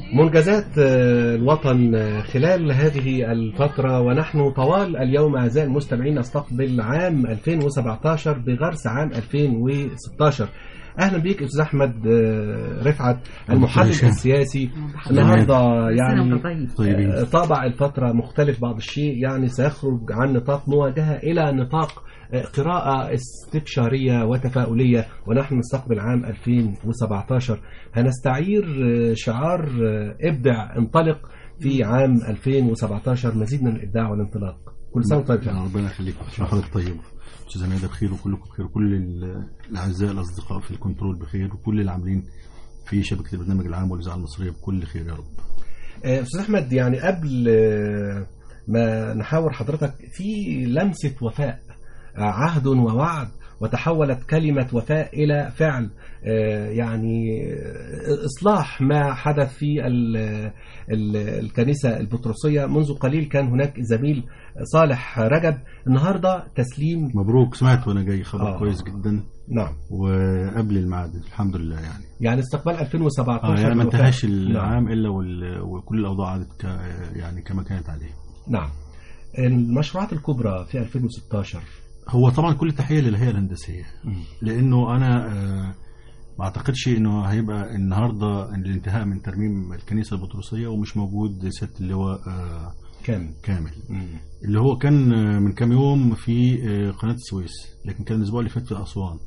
منجزات آه، الوطن آه، خلال هذه الفترة ونحن طوال اليوم أعزائي المستمعين نستقبل عام 2017 بغرس عام 2016 أهلا بيك أستاذ أحمد آه، رفعت المحلل هشام. السياسي النهاردة يعني سنة طيب طيبين آه، طابع الفترة مختلف بعض الشيء يعني سيخرج عن نطاق مواجهة إلى نطاق آه، قراءة استبشارية وتفاؤلية ونحن نستقبل عام 2017 هنستعير آه، شعار آه، ابدع انطلق في عام 2017 مزيد من الإبداع والانطلاق كل سنة وأنت طيب يا آه، ربنا يخليك عشان حضرتك طيب استاذ نادى بخير وكلكم بخير وكل ال- الاعزاء الاصدقاء في الكنترول بخير وكل العاملين في شبكه البرنامج العام والاذاعه المصريه بكل خير يا رب آه، أستاذ أحمد يعني قبل آه، ما نحاور حضرتك في لمسة وفاء آه، عهد ووعد وتحولت كلمة وفاء إلى فعل آه، يعني آه، إصلاح ما حدث في ال- ال- الكنيسة البطرسية منذ قليل كان هناك زميل صالح رجب النهاردة تسليم مبروك سمعت وانا جاي خبر آه. كويس جدا نعم وقبل الميعاد الحمد لله يعني يعني استقبال 2017 اه يعني ما الوفاء. انتهاش نعم. العام الا وال- وكل الاوضاع عادت ك يعني كما كانت عليه نعم المشروعات الكبرى في 2016 هو طبعا كل تحيه للهيئه الهندسيه لانه انا آه، ما اعتقدش انه هيبقى النهارده الانتهاء من ترميم الكنيسه البطرسيه ومش موجود سياده اللواء آه، كامل كامل اللي هو كان آه، من كام يوم في آه، قناه السويس لكن كان الاسبوع اللي فات في اسوان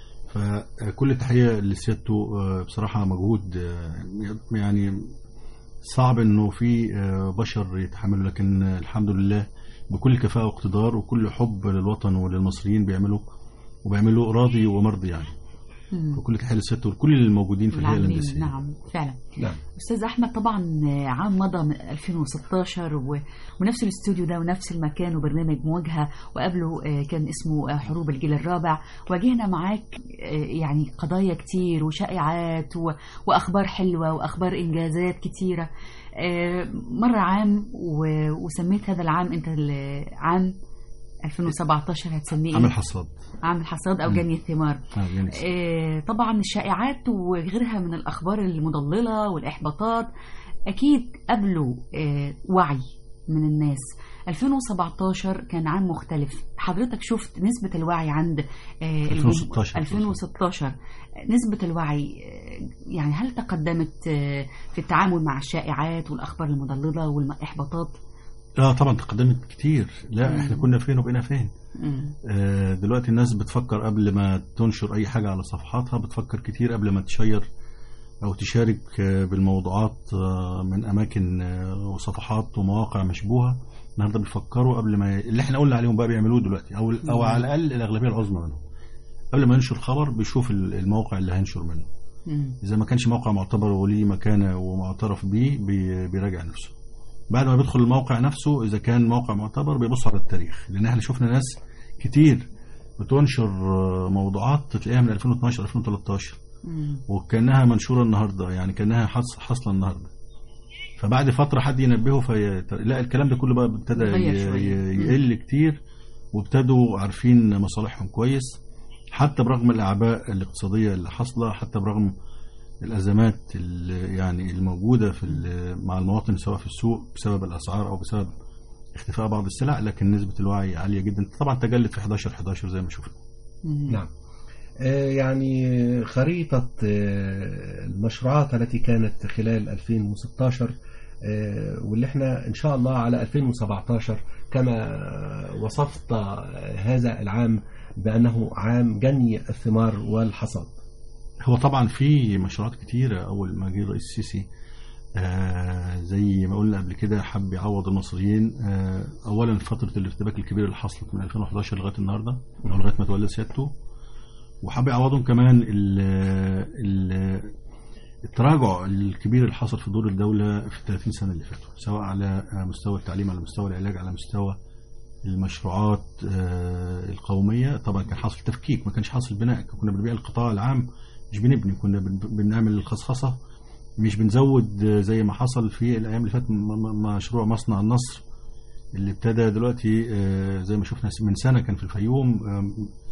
فكل تحيه لسيادته آه، بصراحه مجهود آه، يعني صعب انه في آه، بشر يتحملوا لكن آه، الحمد لله بكل كفاءه واقتدار وكل حب للوطن وللمصريين بيعملوا وبيعملوا راضي ومرضي يعني مم. وكل تحيه لسيادته ولكل الموجودين في الهيئه العاملين، الهندسيه نعم فعلا نعم استاذ احمد طبعا عام مضى من 2016 و... ونفس الاستوديو ده ونفس المكان وبرنامج مواجهه وقبله آه، كان اسمه آه، حروب الجيل الرابع واجهنا معاك آه، يعني قضايا كتير وشائعات و... واخبار حلوه واخبار انجازات كتيره آه، مر عام و... وسميت هذا العام انت ال- عام 2017 هتسميه عمل ايه؟ حصاد عام الحصاد او مم. جني الثمار آه، يعني آه، طبعا الشائعات وغيرها من الأخبار المضللة والإحباطات أكيد قبلوا آه، وعي من الناس 2017 كان عام مختلف حضرتك شفت نسبة الوعي عند آه، الجم- 2016 2016 نسبة الوعي آه، يعني هل تقدمت آه، في التعامل مع الشائعات والأخبار المضللة والإحباطات؟ اه طبعا تقدمت كتير لا مم. احنا كنا فين وبقينا فين مم. آه، دلوقتي الناس بتفكر قبل ما تنشر اي حاجه على صفحاتها بتفكر كتير قبل ما تشير او تشارك آه، بالموضوعات آه، من اماكن آه، وصفحات ومواقع مشبوهه النهارده بيفكروا قبل ما اللي احنا قلنا عليهم بقى بيعملوه دلوقتي او او على الاقل الاغلبيه العظمى منهم قبل ما ينشر خبر بيشوف ال- الموقع اللي هينشر منه مم. اذا ما كانش موقع معتبر وليه مكانه ومعترف بيه بي- بيراجع نفسه بعد ما بيدخل الموقع نفسه اذا كان موقع معتبر بيبص على التاريخ لان احنا شفنا ناس كتير بتنشر آه، موضوعات تلاقيها من 2012 2013 مم. وكانها منشوره النهارده يعني كانها حص- حاصله النهارده فبعد فتره حد ينبهه في لا الكلام ده كله بقى ابتدى اتغير ي- شوية. ي- مم. يقل كتير وابتدوا عارفين مصالحهم كويس حتى برغم الاعباء الاقتصاديه اللي حاصله حتى برغم الازمات اللي يعني الموجوده في ال- مع المواطن سواء في السوق بسبب الاسعار او بسبب اختفاء بعض السلع لكن نسبه الوعي عاليه جدا طبعا تجلت في 11 11 زي ما شفنا مم. نعم آه، يعني خريطة آه، المشروعات التي كانت خلال 2016 آه، واللي احنا ان شاء الله على 2017 كما وصفت آه، هذا العام بأنه عام جني الثمار والحصاد هو طبعا في مشروعات كتيرة أول ما جه الرئيس السيسي آه زي ما قلنا قبل كده حب يعوض المصريين آه أولا فترة الارتباك الكبير اللي حصلت من 2011 لغاية النهاردة أو لغاية ما تولى سيادته وحب يعوضهم كمان ال ال التراجع الكبير اللي حصل في دور الدولة في ال 30 سنة اللي فاتوا سواء على مستوى التعليم على مستوى العلاج على مستوى المشروعات آه، القومية طبعا كان حاصل تفكيك ما كانش حاصل بناء كنا بنبيع القطاع العام مش بنبني كنا بن- بنعمل الخصخصة مش بنزود آه، زي ما حصل في الأيام اللي فاتت م- م- مشروع مصنع النصر اللي ابتدى دلوقتي آه، زي ما شفنا من سنة كان في الفيوم آم،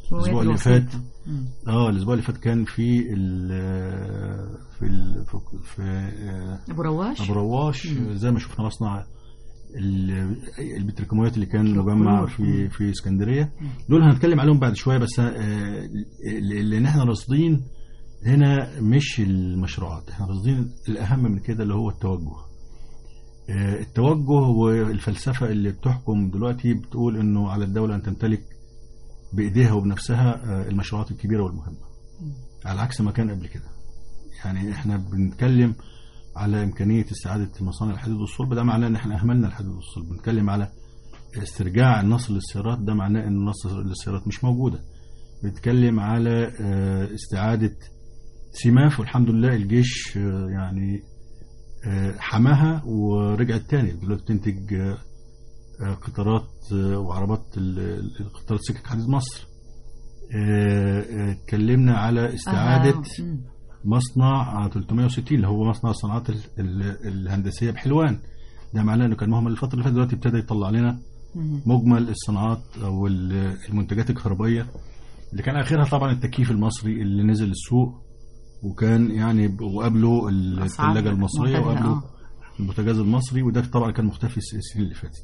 الاسبوع اللي الوسيطة. فات مم. اه الاسبوع اللي فات كان في ال في ال في, في آه، ابو رواش ابو رواش مم. زي ما شفنا مصنع ال- البتروكيماويات اللي كان الكلور. مجمع مم. في في اسكندريه مم. دول هنتكلم عليهم بعد شويه بس آه، لان احنا راصدين هنا مش المشروعات احنا راصدين الاهم من كده اللي هو التوجه آه، التوجه والفلسفه اللي بتحكم دلوقتي بتقول انه على الدوله ان تمتلك بايديها وبنفسها آه، المشروعات الكبيره والمهمه مم. على عكس ما كان قبل كده يعني احنا بنتكلم على امكانيه استعاده مصانع الحديد والصلب ده معناه ان احنا اهملنا الحديد والصلب بنتكلم على استرجاع النصر للسيارات ده معناه ان النصر للسيارات مش موجوده بنتكلم على آه، استعاده سماف والحمد لله الجيش آه، يعني آه، حماها ورجعت تاني دلوقتي بتنتج آه، آه، قطارات آه، وعربات ال- ال- قطارات سكك حديد مصر آه، آه، اتكلمنا على استعاده آه. مم. مصنع 360 اللي هو مصنع الصناعات ال- ال- الهندسيه بحلوان ده معناه انه كان مهمل الفتره اللي فاتت دلوقتي ابتدى يطلع لنا مم. مجمل الصناعات او ال- المنتجات الكهربائيه اللي كان اخرها طبعا التكييف المصري اللي نزل السوق وكان يعني ب- وقبله أسعار الثلاجه المصريه معتدلة، وقبله آه. البوتاجاز المصري وده طبعا كان مختفي الس- السنين اللي فاتت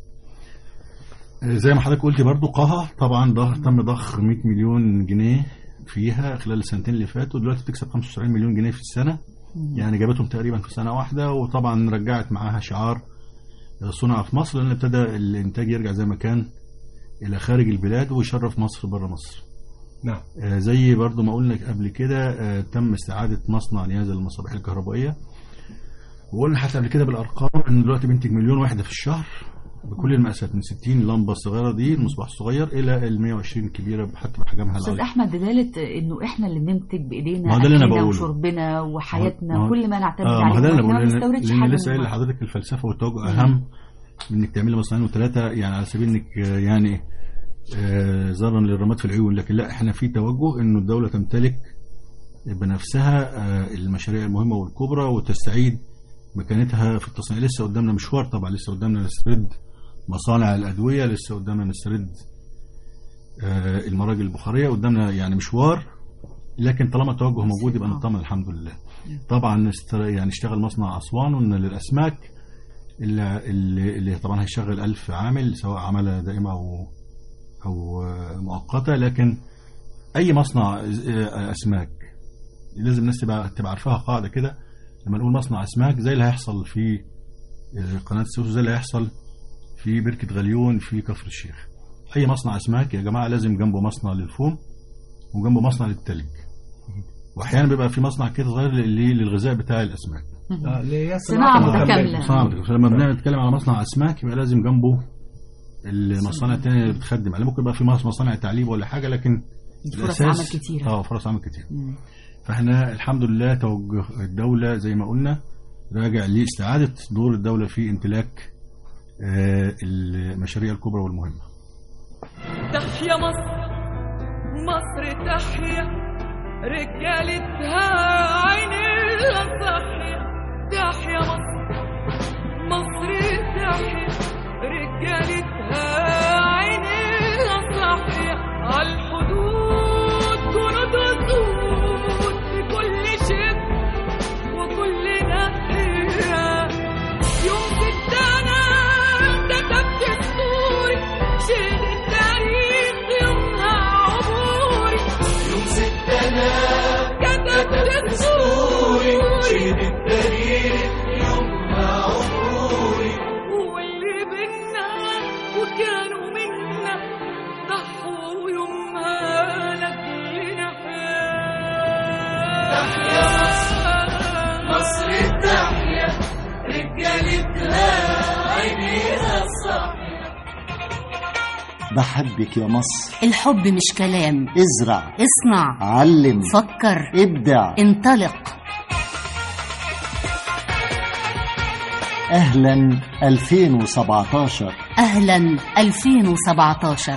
آه، زي ما حضرتك قلت برضو قها طبعا ضخ تم ضخ 100 مليون جنيه فيها خلال السنتين اللي فاتوا دلوقتي بتكسب 75 مليون جنيه في السنه مم. يعني جابتهم تقريبا في سنه واحده وطبعا رجعت معاها شعار صنع في مصر لان ابتدى الانتاج يرجع زي ما كان الى خارج البلاد ويشرف مصر بره مصر نعم آه، زي برضو ما قلنا قبل كده آه، تم استعاده مصنع نيازل للمصابيح الكهربائيه وقلنا حتى قبل كده بالارقام ان دلوقتي بينتج مليون وحده في الشهر بكل المقاسات من 60 لمبه الصغيره دي المصباح الصغير الى ال 120 الكبيره حتى بحجمها استاذ العالي احمد دلاله انه احنا اللي بننتج بايدينا ما هو ده اللي أنا أكلنا بقوله. وشربنا وحياتنا ما هو- وكل ما نعتمد اه ما عليه هو ده اللي وإحنا بقوله ما لان بنستوردش لأن حاجه لسه من قايل بره. لحضرتك الفلسفه والتوجه اهم من انك تعملي مصنعين وثلاثه يعني على سبيل انك آه، يعني آه، ظهرا للرماد في العيون لكن لا احنا في توجه انه الدوله تمتلك بنفسها آه، المشاريع المهمه والكبرى وتستعيد مكانتها في التصنيع لسه قدامنا مشوار طبعا لسه قدامنا نسترد مصانع الادويه لسه قدامنا نسترد آه، المراجل البخاريه قدامنا يعني مشوار لكن طالما التوجه موجود يبقى آه. نطمن الحمد لله طبعا است- يعني اشتغل مصنع اسوان للاسماك اللي, اللي, اللي طبعا هيشغل ألف عامل سواء عمالة دائمة أو أو آه، مؤقتة لكن أي مصنع آه، أسماك لازم الناس تبقى تبقى عارفاها قاعدة كده لما نقول مصنع أسماك زي اللي هيحصل في آه، قناة السويس زي اللي هيحصل في بركة غليون في كفر الشيخ أي مصنع أسماك يا جماعة لازم جنبه مصنع للفوم وجنبه مصنع للتلج وأحيانا بيبقى في مصنع كده صغير لل- للغذاء بتاع الأسماك مم. آه، اللي هي صناعة صناعة متكاملة. صناعة فلما بنتكلم على مصنع اسماك يبقى لازم جنبه المصانع التانية اللي بتخدم عليه ممكن يبقى في مص- مصانع تعليب ولا حاجة لكن فرص الأساس- عمل كتيرة اه فرص عمل كتير مم. فاحنا الحمد لله توجه الدولة زي ما قلنا راجع لاستعادة دور الدولة في امتلاك آه، المشاريع الكبرى والمهمة تحيا مصر مصر تحيا رجالتها عينيها صحيا تحيا مصر مصر تحيا رجالتها عينيها صحيا عالحدود جنود وسود في كل شب وكل ناحية يوم ستانا كتبت السوري شيل التاريخ يومها عبوري يوم ستانا كتبت السوري شيل التاريخ يومها عبوري واللي بينا وكانوا منا ضحوا يومها لأجلنا تحيا مصر مصر تحيا رجالتها عينيها صاحية بحبك يا مصر الحب مش كلام ازرع اصنع علم فكر ابدع انطلق اهلا 2017 اهلا 2017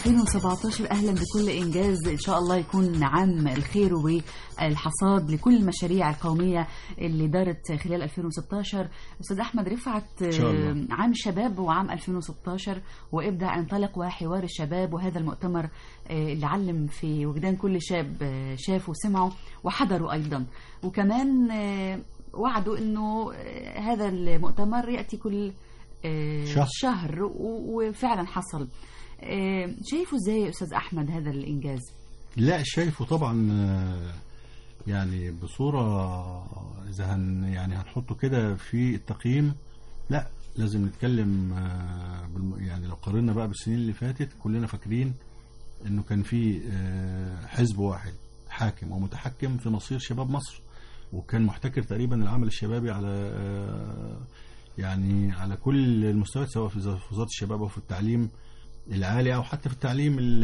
2017 أهلا بكل إنجاز إن شاء الله يكون عام الخير والحصاد لكل المشاريع القومية اللي دارت خلال 2016 أستاذ أحمد رفعت إن شاء الله. عام الشباب وعام 2016 وإبدع انطلق وحوار الشباب وهذا المؤتمر آه، اللي علم في وجدان كل شاب آه، شافه وسمعه وحضره أيضا وكمان آه، وعدوا أنه آه، هذا المؤتمر يأتي كل آه، شهر. شهر و- وفعلا حصل آه، شايفه ازاي يا استاذ احمد هذا الانجاز لا شايفه طبعا آه، يعني بصورة إذا هن يعني هنحطه كده في التقييم لا لازم نتكلم آه، بالم- يعني لو قارنا بقى بالسنين اللي فاتت كلنا فاكرين إنه كان في آه، حزب واحد حاكم ومتحكم في مصير شباب مصر وكان محتكر تقريبا العمل الشبابي على آه، يعني على كل المستويات سواء في وزارة الشباب أو في التعليم العالي او حتى في التعليم ال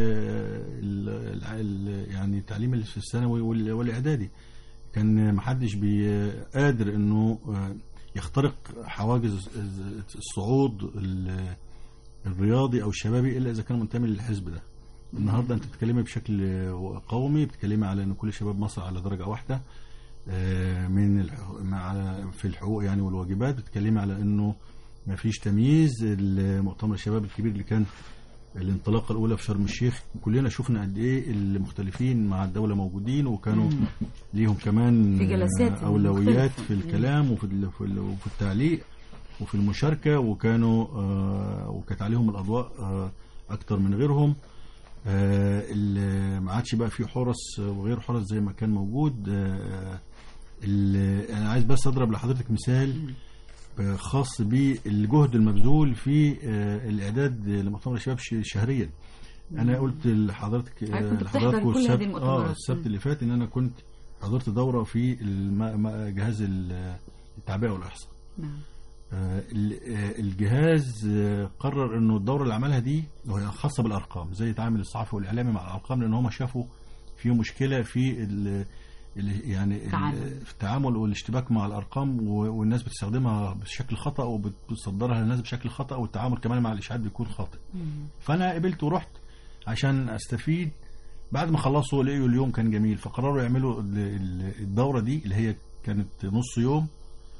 ال ال يعني التعليم اللي في الثانوي وال- والاعدادي كان محدش بي- قادر انه آه، يخترق حواجز الصعود ال- الرياضي او الشبابي الا اذا كان منتمي للحزب ده النهارده انت بتتكلمي بشكل قومي بتتكلمي على ان كل شباب مصر على درجه واحده آه، من الح- مع في الحقوق يعني والواجبات بتتكلمي على انه ما فيش تمييز المؤتمر الشباب الكبير اللي كان الانطلاقه الاولى في شرم الشيخ كلنا شفنا قد ايه المختلفين مع الدوله موجودين وكانوا مم. ليهم كمان في جلسات اولويات مختلفة. في الكلام وفي ال- في ال- وفي التعليق وفي المشاركه وكانوا آه، وكانت عليهم الاضواء آه، اكتر من غيرهم آه، اللي ما عادش بقى في حرس وغير حرس زي ما كان موجود آه، اللي- انا عايز بس اضرب لحضرتك مثال آه، خاص بالجهد المبذول في آه، الاعداد لمؤتمر الشباب ش- شهريا انا قلت لحضرتك آه، كنت بتحضر لحضراتكم كل هذه السبت المؤتمرات. اه السبت مم. اللي فات ان انا كنت حضرت دوره في الم- م- جهاز ال- التعبئه والاحصاء نعم آه، ال- آه، الجهاز آه، قرر انه الدوره اللي عملها دي وهي خاصه بالارقام ازاي يتعامل الصحفي والاعلامي مع الارقام لان هم شافوا في مشكله في ال ال- يعني ال- تعامل. في التعامل والاشتباك مع الارقام و- والناس بتستخدمها بشكل خطا وبتصدرها للناس بشكل خطا والتعامل كمان مع الاشاعات بيكون خاطئ مم. فانا قبلت ورحت عشان استفيد بعد ما خلصوا لقيوا اليوم كان جميل فقرروا يعملوا ال- ال- الدوره دي اللي هي كانت نص يوم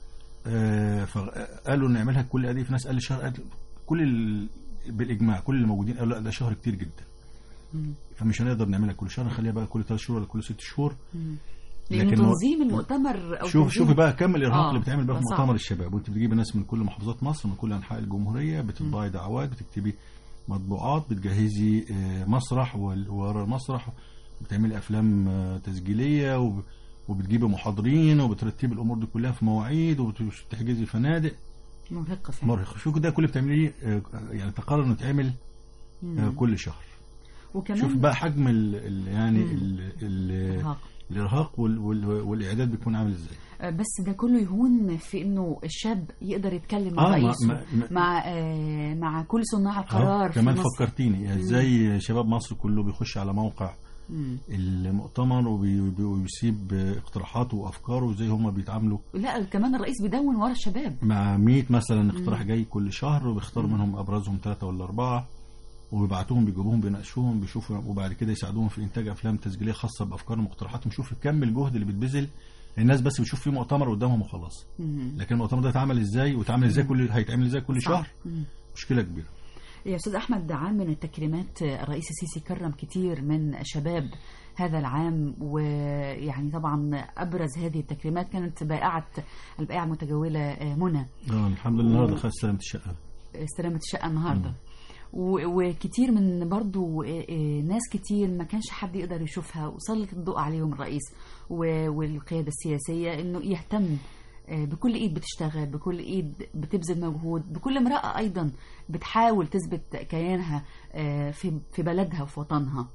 آه، فقالوا نعملها كل قد ايه في ناس قال لي شهر قال كل ال... بالاجماع كل اللي موجودين قالوا لا ده شهر كتير جدا مم. فمش هنقدر نعملها كل شهر نخليها بقى كل ثلاث شهور ولا كل ست شهور مم. لأن لكن هو- تنظيم المؤتمر أو شوف تنظيم- شوفي بقى كم الارهاق آه، اللي بيتعمل بقى في ده صعب. مؤتمر الشباب وانت بتجيبي ناس من كل محافظات مصر من كل انحاء الجمهوريه بتطبعي دعوات بتكتبي مطبوعات بتجهزي آه، مسرح وال- ورا المسرح بتعملي افلام آه، تسجيليه وب- وبتجيبي محاضرين وبترتبي الامور دي كلها في مواعيد وبتحجزي فنادق مرهقة فعلا مرهق شوف ده كله بتعمليه آه، يعني تقرر انه يتعمل آه، مم. كل شهر وكمان شوف بقى حجم ال ال يعني مم. ال ال إرهاق. الارهاق وال وال والاعداد بيكون عامل ازاي آه، بس ده كله يهون في انه الشاب يقدر يتكلم مع آه، ما- رئيسه ما- ما- مع آه، مع كل صناع القرار آه، في كمان مصر. فكرتيني ازاي شباب مصر كله بيخش على موقع مم. المؤتمر وبي- وبي- وبيسيب اقتراحاته وافكاره وازاي هم بيتعاملوا لا كمان الرئيس بيدون ورا الشباب مع 100 مثلا اقتراح مم. جاي كل شهر وبيختاروا منهم ابرزهم ثلاثه ولا اربعه وبيبعتوهم بيجيبوهم بيناقشوهم بيشوفوا وبعد كده يساعدوهم في انتاج افلام تسجيليه خاصه بافكارهم واقتراحاتهم شوف كم الجهد اللي بيتبذل الناس بس بتشوف فيه مؤتمر قدامهم وخلاص مم. لكن المؤتمر ده اتعمل ازاي واتعمل ازاي كل هيتعمل ازاي كل صح. شهر مم. مشكله كبيره يا استاذ احمد عام من التكريمات الرئيس السيسي كرم كتير من شباب هذا العام ويعني طبعا ابرز هذه التكريمات كانت بائعه البائعه المتجوله آه، منى اه الحمد لله النهارده خدت سلامه الشقه استلمت الشقه النهارده و- وكتير من برضو آه، آه، ناس كتير ما كانش حد يقدر يشوفها وسلط الضوء عليهم الرئيس و- والقيادة السياسية انه يهتم آه، بكل ايد بتشتغل بكل ايد بتبذل مجهود بكل امرأة ايضا بتحاول تثبت كيانها آه، في في بلدها وفي وطنها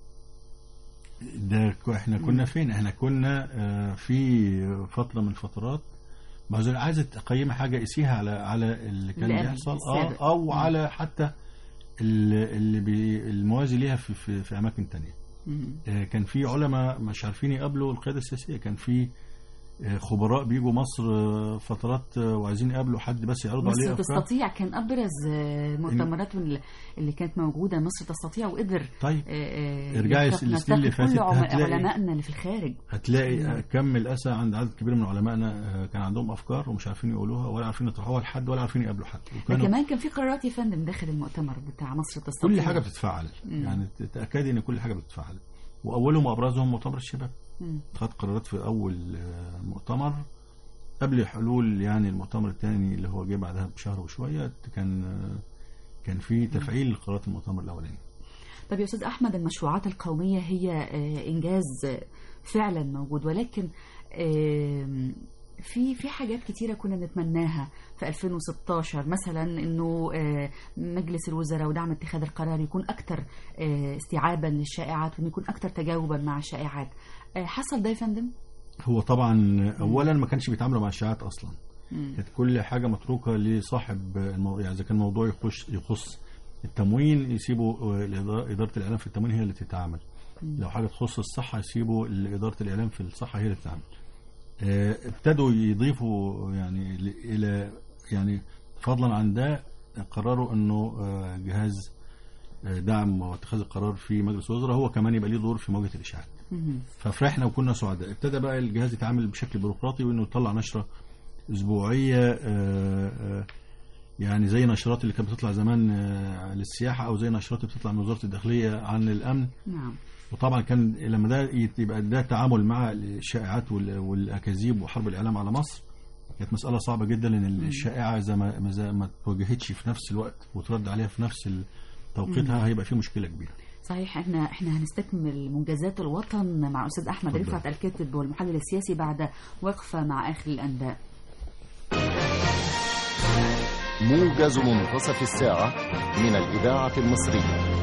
ده ك- احنا كنا فين احنا كنا آه، في فتره من الفترات ما زال عايزه تقيمي حاجه قيسيها على على اللي كان اللي قبل، بيحصل السابق. اه او مم. على حتى اللي اللي بي الموازي ليها في في, في اماكن تانية مم. آه، كان في علماء مش عارفين يقابلوا القياده السياسيه كان في آه، خبراء بيجوا مصر آه، فترات آه، وعايزين يقابلوا حد بس يعرضوا عليه مصر افكار تستطيع كان ابرز آه، مؤتمرات من اللي كانت موجوده مصر تستطيع وقدر طيب آه، آه، ارجعي يلتقي- السنين اللي نلتقي فاتت كل عم- هتلاقي- علمائنا اللي في الخارج هتلاقي مم. آه، كم الاسى عند عدد كبير من علمائنا آه، كان عندهم افكار ومش عارفين يقولوها ولا عارفين يطرحوها لحد ولا عارفين يقابلوا حد ده وكانوا كمان كان في قرارات يا فندم داخل المؤتمر بتاع مصر تستطيع كل حاجه بتتفعل مم. يعني تتاكدي ان كل حاجه بتتفعل واولهم وابرزهم مؤتمر الشباب مم. خد قرارات في اول آه، مؤتمر قبل حلول يعني المؤتمر الثاني اللي هو جه بعدها بشهر وشويه كان آه، كان في تفعيل لقرارات المؤتمر الاولاني طب يا استاذ احمد المشروعات القوميه هي آه، انجاز آه، فعلا موجود ولكن آم، في في حاجات كتيرة كنا نتمناها في 2016 مثلا انه آه، مجلس الوزراء ودعم اتخاذ القرار يكون اكثر آه، استيعابا للشائعات ويكون اكثر تجاوبا مع الشائعات آه، حصل ده يا فندم؟ هو طبعا اولا ما كانش بيتعاملوا مع الشائعات اصلا مم. كانت كل حاجه متروكه لصاحب الموضوع يعني اذا كان موضوع يخش يخص التموين يسيبوا آه، الإدارة- اداره الاعلام في التموين هي اللي تتعامل مم. لو حاجه تخص الصحه يسيبوا اداره الاعلام في الصحه هي اللي تتعامل آه، ابتدوا يضيفوا يعني ل- الى يعني فضلا عن ده قرروا انه آه، جهاز آه، دعم واتخاذ القرار في مجلس الوزراء هو كمان يبقى ليه دور في مواجهه الاشاعات مم. ففرحنا وكنا سعداء ابتدى بقى الجهاز يتعامل بشكل بيروقراطي وانه يطلع نشره اسبوعيه آه، آه، يعني زي نشرات اللي كانت بتطلع زمان آه، للسياحه او زي نشرات اللي بتطلع من وزاره الداخليه عن الامن نعم وطبعا كان لما ده يت- يبقى ده تعامل مع الشائعات وال- والاكاذيب وحرب الاعلام على مصر كانت مساله صعبه جدا لان الشائعه اذا ما ما- إذا ما توجهتش في نفس الوقت وترد عليها في نفس توقيتها هيبقى في مشكله كبيره صحيح احنا احنا هنستكمل منجزات الوطن مع استاذ احمد اتفضل. رفعت الكاتب والمحلل السياسي بعد وقفه مع اخر الانباء موجز منتصف الساعة من الإذاعة المصرية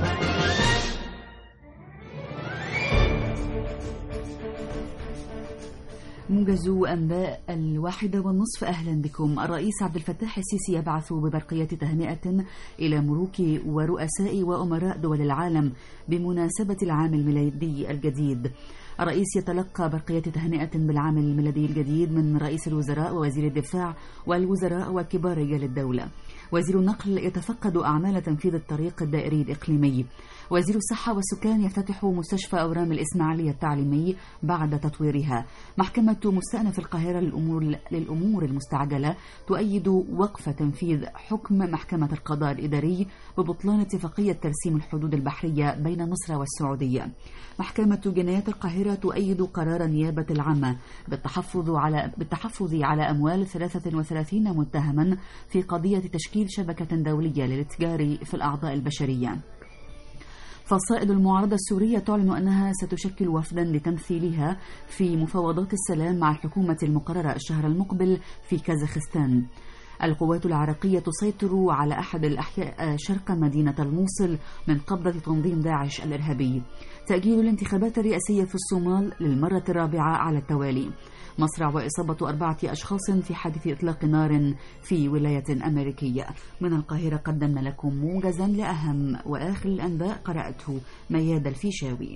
موجز أنباء الواحدة والنصف أهلا بكم الرئيس عبد الفتاح السيسي يبعث ببرقية تهنئة إلى ملوك ورؤساء وأمراء دول العالم بمناسبة العام الميلادي الجديد الرئيس يتلقى برقية تهنئة بالعام الميلادي الجديد من رئيس الوزراء ووزير الدفاع والوزراء وكبار رجال الدولة وزير النقل يتفقد أعمال تنفيذ الطريق الدائري الإقليمي وزير الصحة والسكان يفتتح مستشفى أورام الإسماعيلية التعليمي بعد تطويرها محكمة مستأنف القاهرة للأمور, للأمور المستعجلة تؤيد وقف تنفيذ حكم محكمة القضاء الإداري ببطلان اتفاقية ترسيم الحدود البحرية بين مصر والسعودية محكمة جنايات القاهرة تؤيد قرار النيابة العامة بالتحفظ على بالتحفظ على أموال 33 متهما في قضية تشكيل شبكة دولية للاتجار في الأعضاء البشرية فصائل المعارضة السورية تعلن أنها ستشكل وفدا لتمثيلها في مفاوضات السلام مع الحكومة المقررة الشهر المقبل في كازاخستان القوات العراقية تسيطر على أحد الأحياء شرق مدينة الموصل من قبضة تنظيم داعش الإرهابي تأجيل الانتخابات الرئاسية في الصومال للمرة الرابعة على التوالي مصرع وإصابة أربعة أشخاص في حادث إطلاق نار في ولاية أمريكية من القاهرة قدمنا لكم موجزا لأهم وآخر الأنباء قرأته مياد الفيشاوي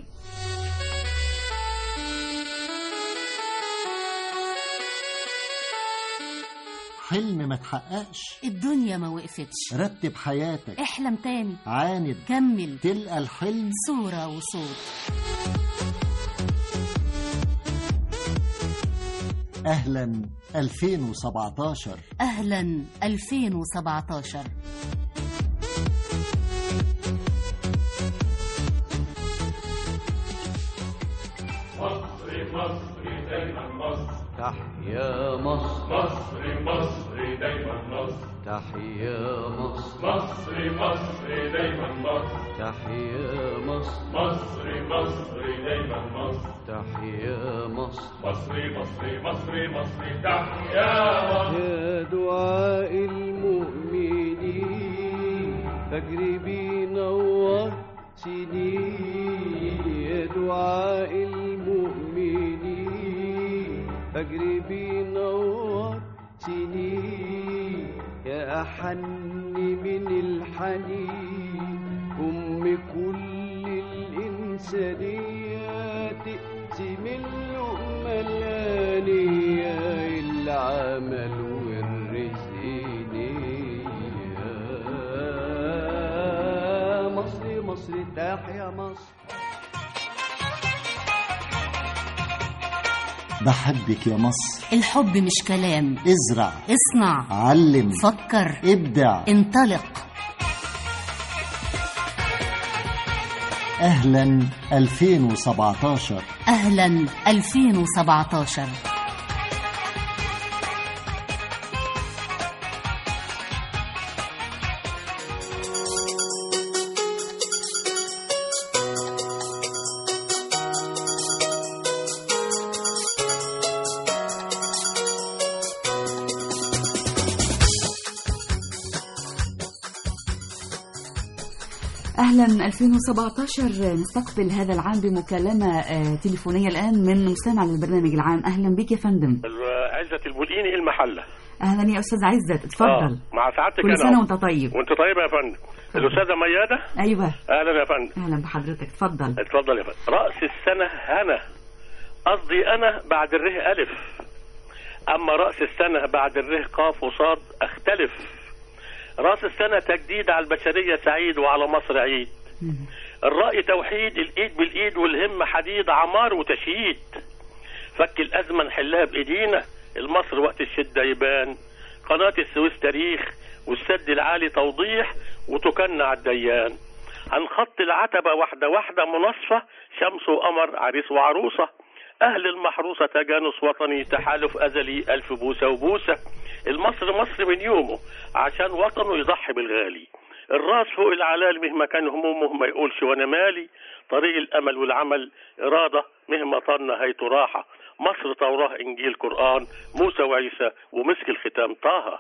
حلم ما تحققش الدنيا ما وقفتش رتب حياتك احلم تاني عاند كمل تلقى الحلم صورة وصوت أهلا 2017 أهلا 2017 مصر مصر دايما مصر تحيا مصر مصر مصر دايما مصر تحيا مصر مصر مصر دايما مصر تحيا مصر مصر مصر دايما مصر تحيا مصر مصر مصر مصر مصر تحيا مصر يا دعاء المؤمنين فجر بينور سنين يا دعاء المؤمنين فجر بينور سنين يا أحن من الحنين أم كل الإنسانية تقسم اللقمة الآنية العمل والرزق نية مصر مصر تحيا مصر بحبك يا مصر الحب مش كلام ازرع اصنع علم فكر ابدع انطلق اهلا 2017 أهلا 2017 أهلا 2017 نستقبل هذا العام بمكالمة آه، تليفونية الآن من مستمع للبرنامج العام أهلا بك يا فندم عزة البوليني المحلة أهلا يا أستاذ عزت اتفضل آه، مع سعادتك كل أنا سنة أهو. وأنت طيب وانت طيبة يا فندم الأستاذة ميادة أيوة أهلا يا فندم أهلا بحضرتك اتفضل اتفضل يا فندم رأس السنة هنا قصدي أنا بعد الره ألف أما رأس السنة بعد الره قاف وصاد أختلف رأس السنة تجديد على البشرية سعيد وعلى مصر عيد الرأي توحيد الإيد بالإيد والهمة حديد عمار وتشييد فك الأزمة نحلها بإيدينا المصر وقت الشدة يبان قناة السويس تاريخ والسد العالي توضيح وتكن على الديان عن خط العتبة واحدة واحدة منصفة شمس وقمر عريس وعروسة أهل المحروسة تجانس وطني تحالف أزلي ألف بوسة وبوسة المصر مصر من يومه عشان وطنه يضحي بالغالي الراس فوق العلال مهما كان همومه ما يقولش وانا مالي طريق الامل والعمل اراده مهما طن هيت راحه مصر توراه انجيل قران موسى وعيسى ومسك الختام طه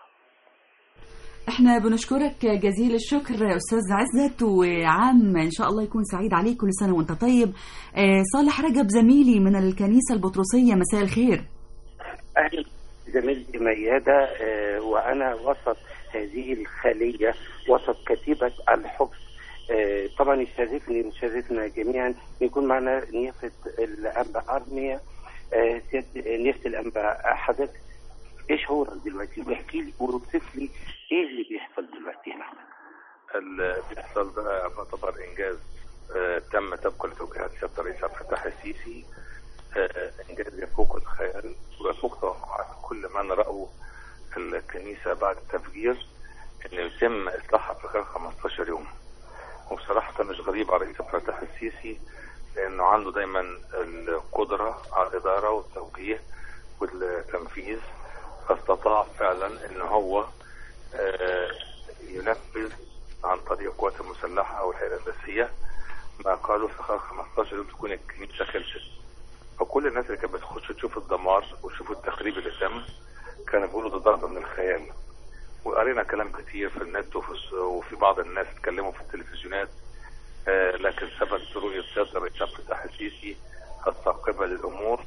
احنا بنشكرك جزيل الشكر يا استاذ عزت وعام ان شاء الله يكون سعيد عليك كل سنه وانت طيب آه، صالح رجب زميلي من الكنيسه البطرسيه مساء الخير أهلا زميلتي ميادة آه، وأنا وسط هذه الخلية وسط كتيبة الحب آه، طبعا يشرفني ويشرفنا جميعا يكون معنا نيافة الأنبا أرميا آه، سيادة- نيافة الأنبا حضرتك إيش هو دلوقتي واحكي لي ووصف لي إيه اللي بيحصل دلوقتي هنا اللي بيحصل ده يعتبر انجاز آه، تم طبقا لتوجيهات سياده الرئيس عبد الفتاح السيسي آه، انجاز يفوق الخيال ويفوق توقعات كل من راوا الكنيسه بعد التفجير انه يتم اصلاحها في خلال 15 يوم وبصراحه مش غريب على الرئيس عبد الفتاح السيسي لانه عنده دايما القدره على الاداره والتوجيه والتنفيذ فاستطاع فعلا ان هو آه، ينفذ عن طريق القوات المسلحة أو الهيئة الهندسية ما قالوا في خلال 15 يوم تكون الكنيسة خلصت فكل الناس اللي كانت بتخش تشوف الدمار وتشوف التخريب اللي تم كانوا بيقولوا ده ضربة من الخيال وقرينا كلام كتير في النت وفي, الس- وفي بعض الناس اتكلموا في التلفزيونات آه لكن ثبت رؤية سيادة الرئيس عبد الفتاح السيسي الثاقبة للأمور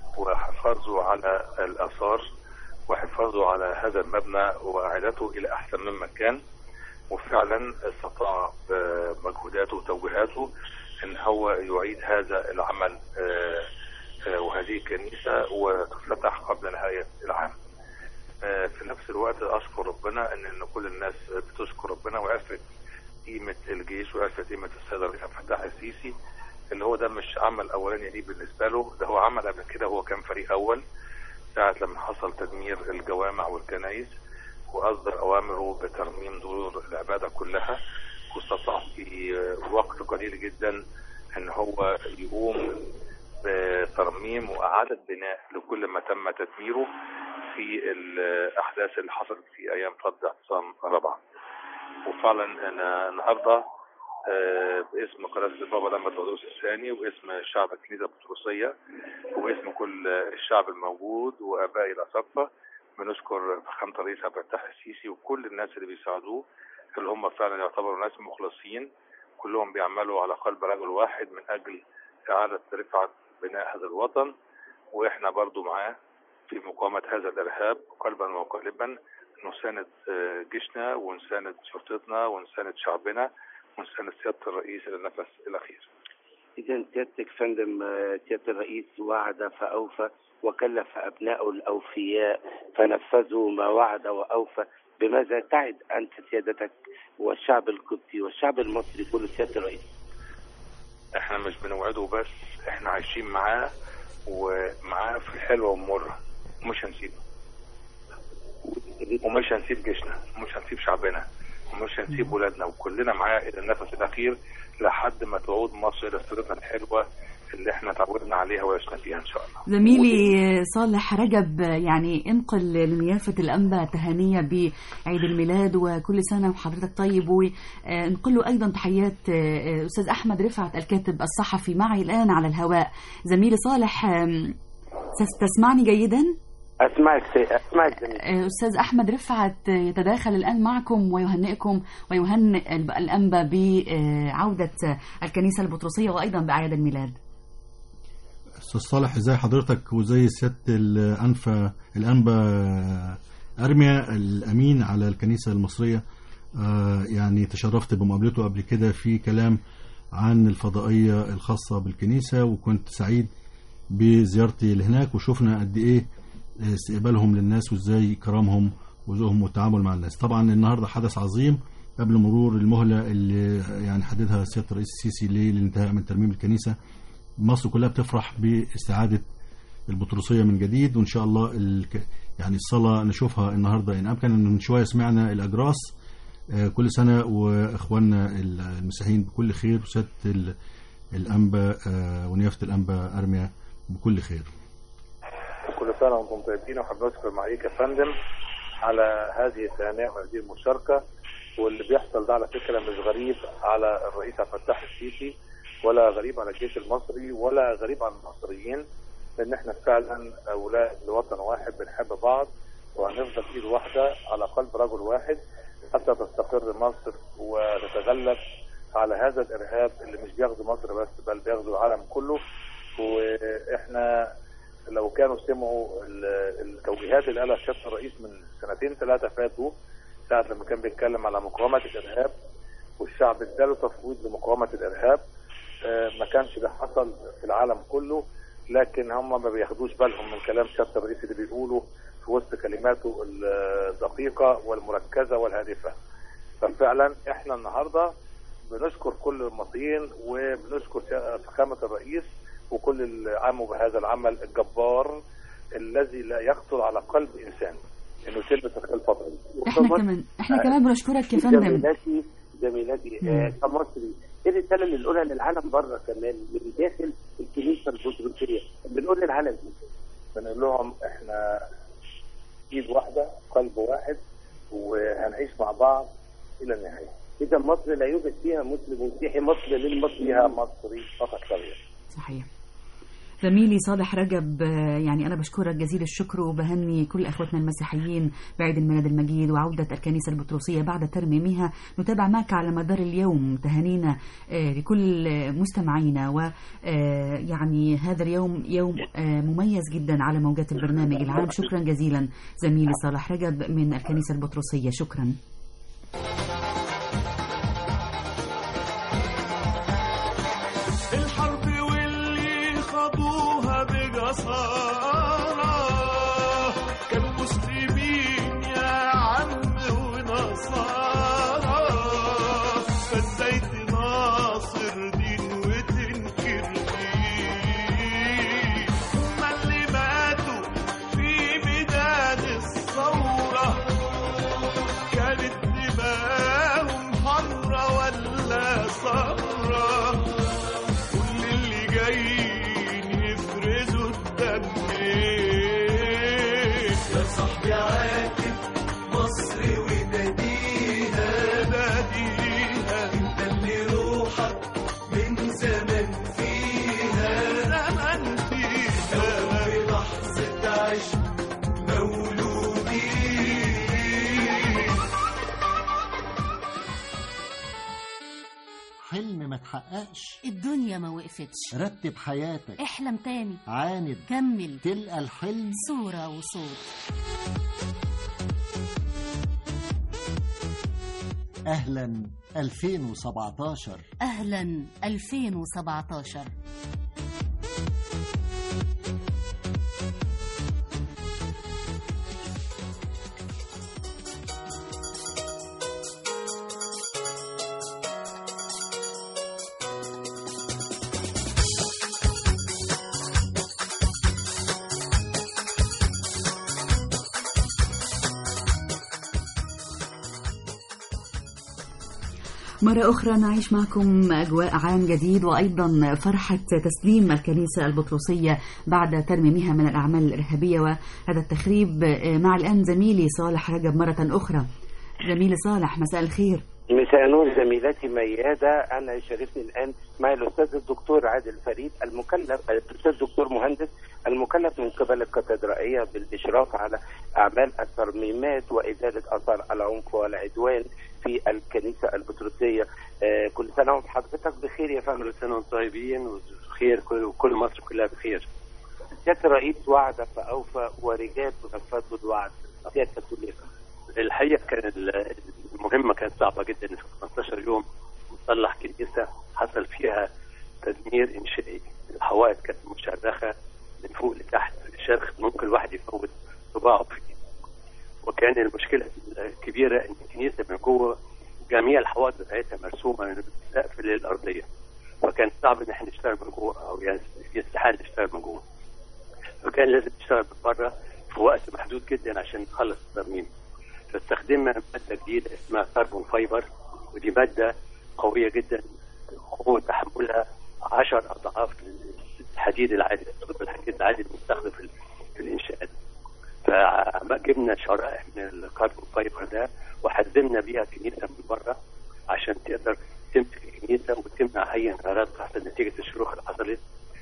وحفاظه على الآثار وحفاظه على هذا المبنى وإعادته إلى أحسن مما كان وفعلا استطاع بمجهوداته وتوجيهاته ان هو يعيد هذا العمل آه، آه، وهذه الكنيسه وتفتتح قبل نهايه العام. آه، في نفس الوقت اشكر ربنا ان ان كل الناس بتشكر ربنا وعرفت قيمه الجيش وعرفت قيمه السيد الرئيس عبد الفتاح السيسي اللي هو ده مش عمل اولاني ليه بالنسبه له ده هو عمل قبل كده هو كان فريق اول ساعه لما حصل تدمير الجوامع والكنائس واصدر اوامره بترميم دور العباده كلها واستطاع في وقت قليل جدا ان هو يقوم بترميم واعاده بناء لكل ما تم تدميره في الاحداث اللي حصلت في ايام فض اعتصام رابعه. وفعلا انا النهارده آه، باسم قناه البابا لما تودوس الثاني واسم شعب الكنيسه البطرسيه وباسم كل الشعب الموجود وابائي الاساقفه بنشكر فخامه الرئيس عبد الفتاح السيسي وكل الناس اللي بيساعدوه اللي هم فعلا يعتبروا ناس مخلصين كلهم بيعملوا على قلب رجل واحد من اجل اعاده رفعه بناء هذا الوطن واحنا برضو معاه في مقاومه هذا الارهاب قلبا وقالبا نساند آه، جيشنا ونساند شرطتنا ونساند شعبنا ونساند سياده الرئيس الى النفس الاخير. إذا سيادتك فندم آه، سيادة الرئيس وعد فأوفى وكلف أبنائه الأوفياء فنفذوا ما وعد وأوفى بماذا تعد أنت سيادتك والشعب القبطي والشعب المصري كله سيادة الرئيس احنا مش بنوعده بس احنا عايشين معاه ومعاه في الحلوة والمرة ومش هنسيبه ومش هنسيب جيشنا ومش هنسيب شعبنا ومش هنسيب ولادنا وكلنا معاه الى النفس الاخير لحد ما تعود مصر الى صورتها الحلوه اللي احنا تعودنا عليها وعشنا فيها ان شاء الله. زميلي صالح رجب يعني انقل لنيافة الأنبا تهانية بعيد الميلاد وكل سنة وحضرتك طيب وانقل له أيضا تحيات أستاذ أحمد رفعت الكاتب الصحفي معي الآن على الهواء زميلي صالح تسمعني جيدا؟ أسمعك سي... أسمعك زميلي. أستاذ أحمد رفعت يتداخل الآن معكم ويهنئكم ويهنئ الأنبا بعودة الكنيسة البطرسية وأيضا بأعياد الميلاد استاذ صالح ازاي حضرتك وزي سياده الانفا الانبا ارميا الامين على الكنيسه المصريه آه يعني تشرفت بمقابلته قبل كده في كلام عن الفضائيه الخاصه بالكنيسه وكنت سعيد بزيارتي لهناك وشفنا قد ايه استقبالهم للناس وازاي كرامهم وذوقهم والتعامل مع الناس طبعا النهارده حدث عظيم قبل مرور المهله اللي يعني حددها سياده الرئيس السيسي للانتهاء من ترميم الكنيسه مصر كلها بتفرح باستعادة البطرسية من جديد وإن شاء الله الك... يعني الصلاة نشوفها النهاردة إن أمكن من شوية سمعنا الأجراس كل سنة وإخواننا المسيحيين بكل خير وسيادة الأنبا ونيافة الأنبا أرميا بكل خير كل سنة وأنتم طيبين وحابب أشكر معاليك يا فندم على هذه التهنئة وهذه المشاركة واللي بيحصل ده على فكرة مش غريب على الرئيس عبد الفتاح السيسي ولا غريب على الجيش المصري ولا غريب على المصريين لان احنا فعلا اولاد لوطن واحد بنحب بعض وهنفضل ايد واحده على قلب رجل واحد حتى تستقر مصر وتتغلب على هذا الارهاب اللي مش بياخده مصر بس بل بياخده العالم كله واحنا لو كانوا سمعوا التوجيهات اللي قالها سياده الرئيس من سنتين ثلاثه فاتوا ساعه لما كان بيتكلم على مقاومه الارهاب والشعب اداله تفويض لمقاومه الارهاب ما كانش ده حصل في العالم كله لكن هم ما بياخدوش بالهم من كلام سياده الرئيس اللي بيقوله في وسط كلماته الدقيقه والمركزه والهادفه ففعلا احنا النهارده بنشكر كل المصريين وبنشكر فخامه الرئيس وكل اللي قاموا بهذا العمل الجبار الذي لا يخطر على قلب انسان انه يتم تدخل الفتره دي احنا كمان احنا كمان بنشكرك يا فندم زميلاتي زميلاتي آه كمصري ايه الرساله اللي نقولها للعالم بره كمان من داخل الكنيسه البطرسيه بنقول للعالم ايه؟ بنقول لهم احنا ايد واحده قلب واحد وهنعيش مع بعض الى النهايه اذا مصر لا يوجد فيها مسلم ومسيحي مصر للمصري فيها مصري فقط لا صحيح زميلي صالح رجب يعني أنا بشكرك جزيل الشكر وبهني كل أخوتنا المسيحيين بعيد الميلاد المجيد وعودة الكنيسة البطرسية بعد ترميمها نتابع معك على مدار اليوم تهانينا لكل مستمعينا ويعني هذا اليوم يوم مميز جدا على موجات البرنامج العام شكرا جزيلا زميلي صالح رجب من الكنيسة البطرسية شكرا نصارى كالمسلمين يا عم ونصارى فازاي تناصر دين وتنكر دين هما اللي ماتوا في ميدان الثورة كانت دماهم حمرا ولا صفرا كل اللي جايين يفرزوا الدم يا صاحبي عاتب مصر وناديها ناديها انت اللي روحك من زمان فيها زمان فيها في لحظة عشق مولودين حلم ما تحققش الدنيا ما وقفتش رتب حياتك احلم تاني عاند كمل تلقى الحلم صورة وصوت أهلا 2017 أهلا 2017 مرة أخرى نعيش معكم أجواء عام جديد وأيضا فرحة تسليم الكنيسة البطرسية بعد ترميمها من الأعمال الإرهابية وهذا التخريب مع الآن زميلي صالح رجب مرة أخرى زميلي صالح مساء الخير مساء نور زميلتي ميادة أنا يشرفني الآن مع الأستاذ الدكتور عادل فريد المكلف الأستاذ الدكتور مهندس المكلف من قبل الكاتدرائية بالإشراف على أعمال الترميمات وإزالة آثار العنف والعدوان في الكنيسة البطرسية آه كل سنة وحضرتك بخير يا فندم كل سنة وانتم طيبين وبخير كل- وكل مصر كلها بخير سيادة الرئيس وعد فأوفى ورجال تنفذ الوعد سيادة الكلية الحقيقة كان ال- المهمة كانت صعبة جدا في 15 يوم نصلح كنيسة حصل فيها تدمير إنشائي الحوائط كانت مشرخة من فوق لتحت الشرخ ممكن الواحد يفوت صباعه فيه وكان المشكلة الكبيرة إن الكنيسة من جوه جميع الحوائط بتاعتها مرسومة من السقف للأرضية فكان صعب إن احنا نشتغل من جوه أو يعني يستحال نشتغل من جوه فكان لازم نشتغل من بره في وقت محدود جدا عشان نخلص الترميم فاستخدمنا مادة جديدة اسمها كربون فايبر ودي مادة قوية جدا قوة تحملها 10 أضعاف الحديد العادي الحديد العادي المستخدم في, ال- في الإنشاءات فجبنا شرائح من الكربون فايبر ده وحزمنا بيها كنيسة من بره عشان تقدر تمسك الكنيسة وتمنع أي انهيارات تحصل نتيجة الشروخ اللي حصلت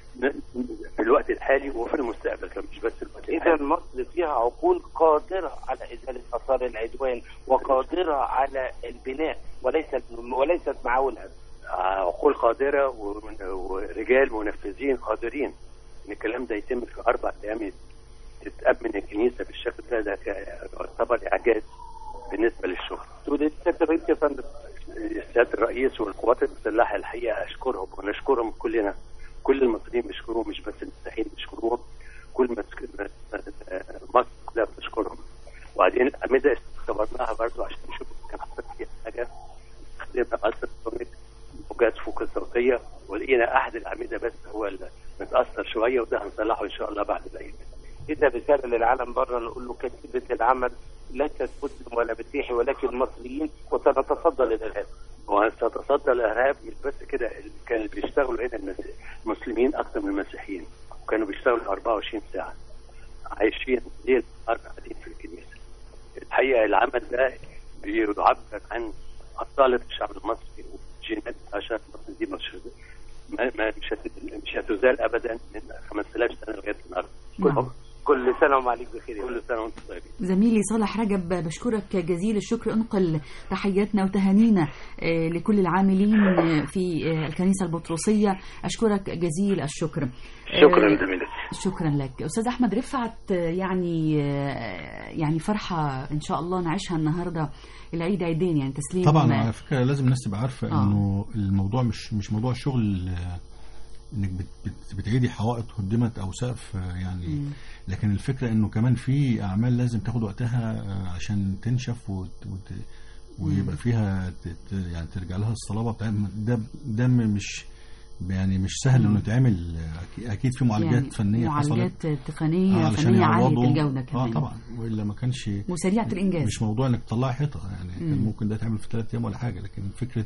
في الوقت الحالي وفي المستقبل كمان مش بس الوقت إذا الحالي مصر فيها عقول قادرة على إزالة آثار العدوان وقادرة على البناء وليست وليست معاولها عقول قادرة ومن- ورجال منفذين قادرين ان الكلام ده يتم في اربع ايام تتأمن الكنيسة بالشكل ده ده ك- يعتبر اعجاز بالنسبة للشغل. تقول سيادة الرئيس يا فندم سيادة الرئيس والقوات المسلحة الحقيقة اشكرهم ونشكرهم كلنا كل المصريين بيشكروهم مش بس المسيحيين بيشكروهم كل مسك- مصر كلها بتشكرهم وبعدين الأعمدة اختبرناها برضو عشان نشوف كان حصل فيها حاجة استخدمنا التراسونيك موجات فوق الصوتية ولقينا أحد الأعمدة بس هو اللي متأثر شوية وده هنصلحه إن شاء الله بعد العيد. إذا رسالة للعالم بره نقول له كتيبة العمل ليست مسلم ولا مسيحي ولكن مصريين وسنتصدى للإرهاب وسنتصدى الإرهاب مش بس كده اللي كانوا بيشتغلوا هنا المس- المسلمين أكثر من المسيحيين وكانوا بيشتغلوا 24 ساعة عايشين ليل نهار قاعدين في الكنيسة الحقيقة العمل ده بيعبر عن أصالة الشعب المصري وجينات الشعب المصري دي مش ما ما- مش هت- مش هتزال أبدا من 5000 سنة لغاية النهاردة نعم. كل سنة ومعليك بخير كل سنة وأنتم طيبين زميلي صالح رجب بشكرك جزيل الشكر انقل تحياتنا وتهانينا آه، لكل العاملين آه، في آه، الكنيسة البطرسية أشكرك جزيل الشكر شكرا آه، زميلتي شكرا لك أستاذ أحمد رفعت آه، يعني آه، يعني فرحة إن شاء الله نعيشها النهاردة العيد عيدين يعني تسليم طبعا آه، على فكره لازم الناس تبقى عارفه آه. انه الموضوع مش مش موضوع شغل آه، انك بت بت بتعيدي حوائط هدمت او سقف آه، يعني مم. لكن الفكره انه كمان في اعمال لازم تاخد وقتها آه، عشان تنشف وت وت ويبقى فيها ت- ت- يعني ترجع لها الصلابه بتاعتها ده ده مش يعني مش سهل انه يتعمل آه، أكي- اكيد في معالجات يعني فنيه حصلت معالجات تقنيه علشان فنيه عاليه يعوضوا. الجوده كمان اه طبعا والا ما كانش وسريعه الانجاز مش موضوع انك تطلعي حيطه يعني كان مم. ممكن ده تعمل في ثلاث ايام ولا حاجه لكن فكره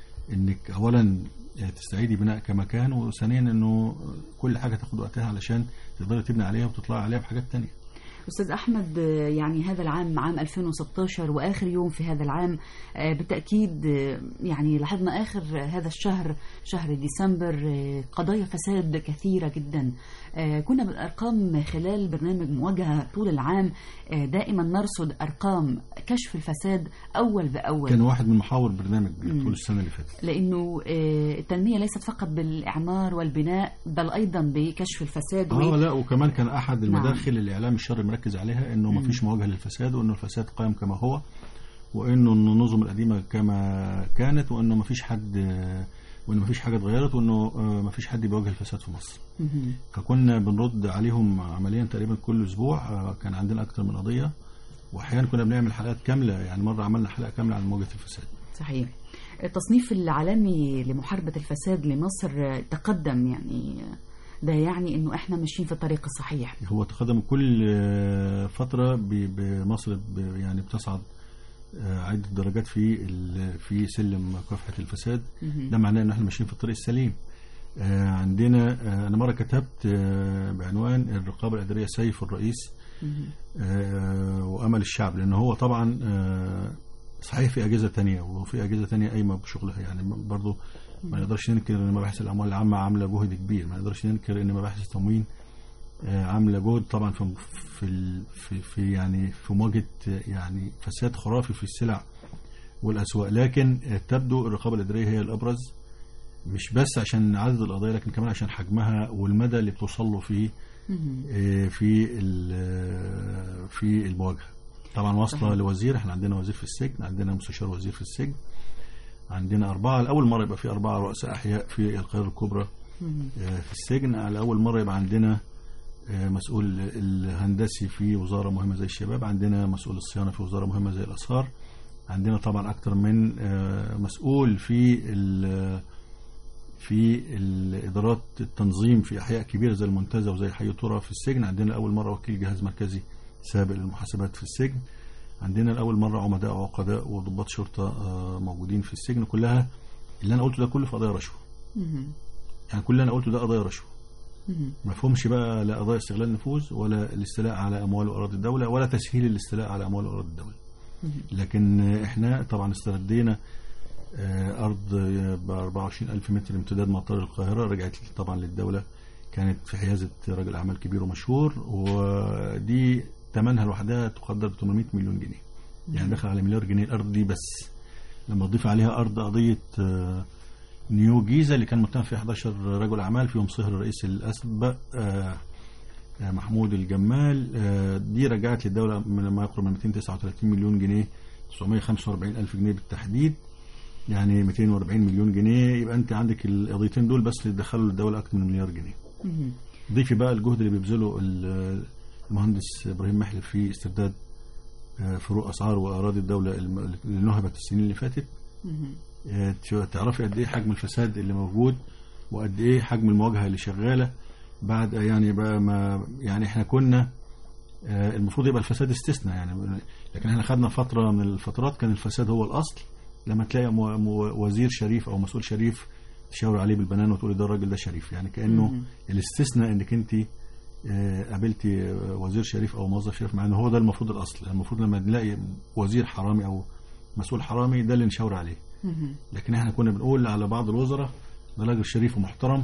انك اولا تستعيدي بناء كمكان وثانيا انه كل حاجه تاخد وقتها علشان تقدري تبني عليها وتطلعي عليها بحاجات تانية أستاذ أحمد آه، يعني هذا العام عام 2016 وآخر يوم في هذا العام آه، بالتأكيد آه، يعني لاحظنا آخر هذا الشهر شهر ديسمبر آه، قضايا فساد كثيرة جدا آه، كنا بالأرقام خلال برنامج مواجهة طول العام آه، دائما نرصد أرقام كشف الفساد أول بأول كان واحد من محاور برنامج مم. طول السنه اللي فاتت لأنه آه، التنمية ليست فقط بالإعمار والبناء بل أيضا بكشف الفساد اه لا وكمان كان احد نعم. المداخل اللي الاعلام الشرعي مركز عليها انه ما مم. فيش مواجهه للفساد وانه الفساد قائم كما هو وانه النظم القديمه كما كانت وانه ما فيش حد وانه ما فيش حاجه اتغيرت وانه آه، ما فيش حد بيواجه الفساد في مصر مهم. فكنا بنرد عليهم عمليا تقريبا كل اسبوع آه، كان عندنا اكتر من قضيه واحيانا كنا بنعمل حلقات كامله يعني مره عملنا حلقه كامله عن مواجهه الفساد صحيح التصنيف العالمي لمحاربة الفساد لمصر تقدم يعني ده يعني انه احنا ماشيين في الطريق الصحيح هو تقدم كل آه، فتره ب- بمصر ب- يعني بتصعد آه، عدة درجات في ال- في سلم مكافحة الفساد مهم. ده معناه ان احنا ماشيين في الطريق السليم آه، عندنا آه، انا مره كتبت آه، بعنوان الرقابه الاداريه سيف الرئيس مهم. آه، وامل الشعب لان هو طبعا آه، صحيح في اجهزه تانية وفي اجهزه تانية قايمه بشغلها يعني برضه ما نقدرش ننكر ان مباحث الاموال العامه عامله جهد كبير ما نقدرش ننكر ان مباحث التموين آه، عامله جهد طبعا في في ال- في, في يعني في مواجهه آه، يعني فساد خرافي في السلع والاسواق لكن آه، تبدو الرقابه الاداريه هي الابرز مش بس عشان عدد القضايا لكن كمان عشان حجمها والمدى اللي بتوصل له في مهم. آه، في ال- في المواجهه طبعا واصله صحيح. لوزير احنا عندنا وزير في السجن عندنا مستشار وزير في السجن عندنا أربعة لأول مرة يبقى في أربعة رؤساء أحياء في القاهرة الكبرى مهم. آه، في السجن على أول مرة يبقى عندنا آه، مسؤول الهندسي في وزارة مهمة زي الشباب عندنا مسؤول الصيانة في وزارة مهمة زي الآثار عندنا طبعا أكتر من آه، مسؤول في ال- في الإدارات التنظيم في أحياء كبيرة زي المنتزه وزي حي ترى في السجن عندنا أول مرة وكيل جهاز مركزي سابق للمحاسبات في السجن عندنا لأول مرة عمداء وعقداء وضباط شرطة آه، موجودين في السجن كلها اللي أنا قلته ده كله في قضايا رشوة مهم. يعني كل اللي أنا قلته ده قضايا رشوة مهم. ما فهمش بقى لا قضايا استغلال نفوذ ولا الاستيلاء على اموال واراضي الدوله ولا تسهيل الاستيلاء على اموال واراضي الدوله مهم. لكن آه، احنا طبعا استردينا آه، ارض ب 24 الف متر امتداد مطار القاهره رجعت طبعا للدوله كانت في حيازه راجل اعمال كبير ومشهور ودي ثمنها لوحدها تقدر ب 800 مليون جنيه يعني دخل على مليار جنيه الارض دي بس لما تضيف عليها ارض قضيه آه، نيو جيزه اللي كان متهم فيها 11 رجل اعمال فيهم صهر الرئيس الاسبق آه، آه، محمود الجمال آه، دي رجعت للدوله من ما يقرب من 239 مليون جنيه 945 الف جنيه بالتحديد يعني 240 مليون جنيه يبقى انت عندك القضيتين دول بس اللي دخلوا للدوله اكثر من مليار جنيه مهم. ضيفي بقى الجهد اللي بيبذله ال- المهندس ابراهيم محلف في استرداد آه، فروق اسعار واراضي الدوله الم- اللي نهبت السنين اللي فاتت مهم. آه، تشو- تعرفي قد ايه حجم الفساد اللي موجود وقد ايه حجم المواجهه اللي شغاله بعد يعني بقى ما يعني احنا كنا آه، المفروض يبقى الفساد استثناء يعني لكن احنا خدنا فتره من الفترات كان الفساد هو الاصل لما تلاقي مو- مو- وزير شريف او مسؤول شريف تشاور عليه بالبنان وتقولي ده الراجل ده شريف يعني كانه مم. الاستثناء انك انت آه، قابلتي آه، وزير شريف او موظف شريف مع ان هو ده المفروض الاصل المفروض لما نلاقي وزير حرامي او مسؤول حرامي ده اللي نشاور عليه مهم. لكن احنا كنا بنقول على بعض الوزراء ده راجل شريف ومحترم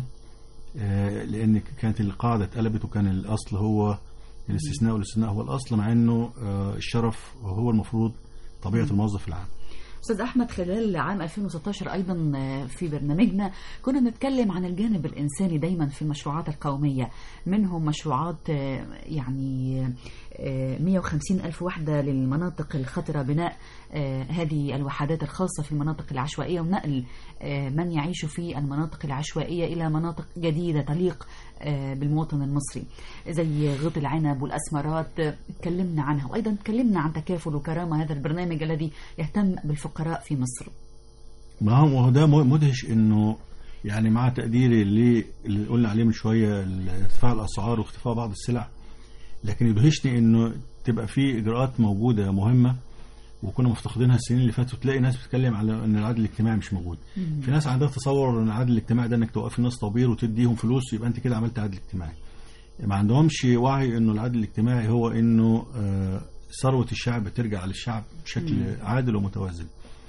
آه، لان كانت القاعده اتقلبت وكان الاصل هو الاستثناء والاستثناء هو الاصل مع انه آه، الشرف هو المفروض طبيعه الموظف العام استاذ احمد خلال عام 2016 ايضا في برنامجنا كنا نتكلم عن الجانب الانساني دايما في المشروعات القوميه منهم مشروعات آه، يعني آه، 150 الف وحده للمناطق الخطره بناء آه، هذه الوحدات الخاصه في المناطق العشوائيه ونقل آه، من يعيش في المناطق العشوائيه الى مناطق جديده تليق آه، بالمواطن المصري زي غيط العنب والاسمرات آه، اتكلمنا عنها وايضا اتكلمنا عن تكافل وكرامه هذا البرنامج الذي يهتم بالفقراء في مصر ما هو ما هو ده مدهش انه يعني مع تقديري اللي اللي قلنا عليه من شويه ارتفاع الاسعار واختفاء بعض السلع لكن يدهشني انه تبقى في اجراءات موجوده مهمه وكنا مفتقدينها السنين اللي فاتت وتلاقي ناس بتتكلم على ان العدل الاجتماعي مش موجود مم. في ناس عندها تصور ان العدل الاجتماعي ده انك توقف الناس طبير وتديهم فلوس يبقى انت كده عملت عدل اجتماعي ما عندهمش وعي انه العدل الاجتماعي هو انه آه، ثروه الشعب ترجع للشعب بشكل مم. عادل ومتوازن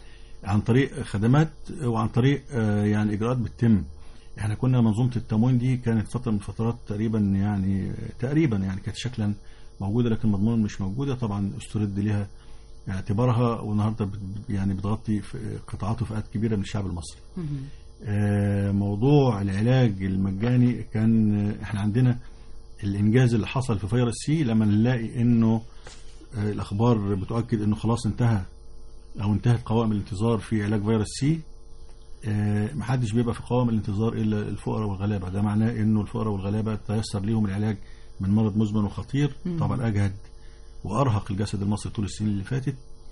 عن طريق خدمات وعن طريق آه، يعني اجراءات بتتم احنا كنا منظومه التموين دي كانت فتره من الفترات تقريبا يعني تقريبا يعني كانت شكلا موجوده لكن مضمون مش موجوده طبعا استرد لها اعتبارها والنهارده بت- يعني بتغطي في قطاعات وفئات كبيره من الشعب المصري مهم. آه، موضوع العلاج المجاني كان آه، احنا عندنا الانجاز اللي حصل في فيروس سي لما نلاقي انه آه، الاخبار بتؤكد انه خلاص انتهى او انتهت قوائم الانتظار في علاج فيروس سي آه، محدش بيبقى في قوائم الانتظار الا الفقراء والغلابه ده معناه انه الفقراء والغلابه تيسر ليهم العلاج من مرض مزمن وخطير مم. طبعا اجهد وارهق الجسد المصري طول السنين اللي فاتت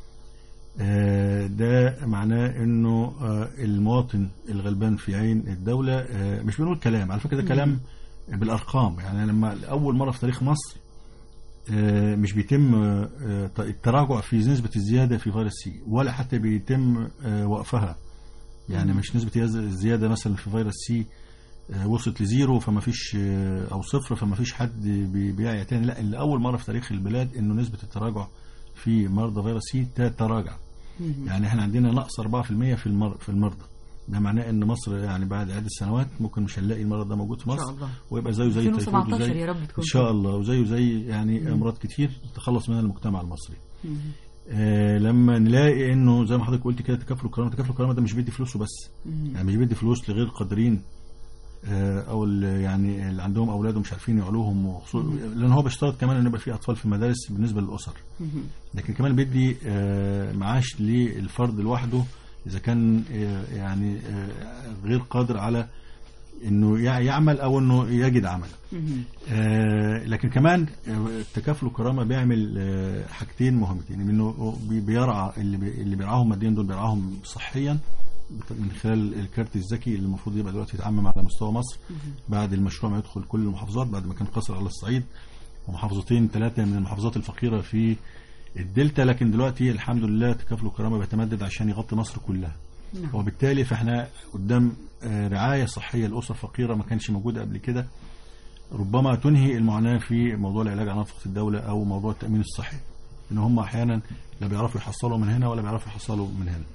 آه، ده معناه انه آه، المواطن الغلبان في عين الدوله آه، مش بنقول كلام على فكره ده مم. كلام بالارقام يعني لما اول مره في تاريخ مصر آه، مش بيتم آه، آه، التراجع في نسبة الزيادة في فيروس سي ولا حتى بيتم آه، وقفها يعني مش نسبة الزيادة مثلا في فيروس سي آه، وصلت لزيرو فما فيش آه، أو صفر فما فيش حد بي- بيعيا تاني لا اللي أول مرة في تاريخ البلاد إنه نسبة التراجع في مرضى فيروس سي تتراجع يعني احنا عندنا نقص 4% في المر... في المرضى ده معناه ان مصر يعني بعد عدة سنوات ممكن مش هنلاقي المرض ده موجود في إن مصر شاء الله. ويبقى زيه زي التيفود 2017 وزي يا رب تكون ان شاء كده. الله وزيه زي يعني مم. امراض كتير تخلص منها المجتمع المصري مم. آه لما نلاقي انه زي ما حضرتك قلت كده تكافل الكرامه تكافل الكرامه ده مش بيدي فلوسه بس مم. يعني مش بيدي فلوس لغير قادرين آه، او اللي يعني اللي عندهم اولاد ومش عارفين يعلوهم وخصوص لان هو بيشترط كمان ان يبقى في اطفال في المدارس بالنسبه للاسر مم. لكن كمان بيدي آه، معاش للفرد لوحده اذا كان آه، يعني آه، غير قادر على انه يع- يعمل او انه يجد عمل مم. آه، لكن كمان آه، التكافل والكرامه بيعمل آه، حاجتين مهمتين انه بي- بيرعى اللي بي- اللي بيرعاهم ماديا دول بيرعاهم صحيا بت- من خلال الكارت الذكي اللي المفروض يبقى دلوقتي يتعمم على مستوى مصر بعد المشروع ما يدخل كل المحافظات بعد ما كان قصر على الصعيد ومحافظتين ثلاثه من المحافظات الفقيره في الدلتا لكن دلوقتي الحمد لله تكافل الكرامه بيتمدد عشان يغطي مصر كلها نعم. وبالتالي فاحنا قدام آه، رعايه صحيه لاسر فقيره ما كانش موجوده قبل كده ربما تنهي المعاناه في موضوع العلاج على نفقه الدوله او موضوع التامين الصحي ان هم احيانا لا بيعرفوا يحصلوا من هنا ولا بيعرفوا يحصلوا من هنا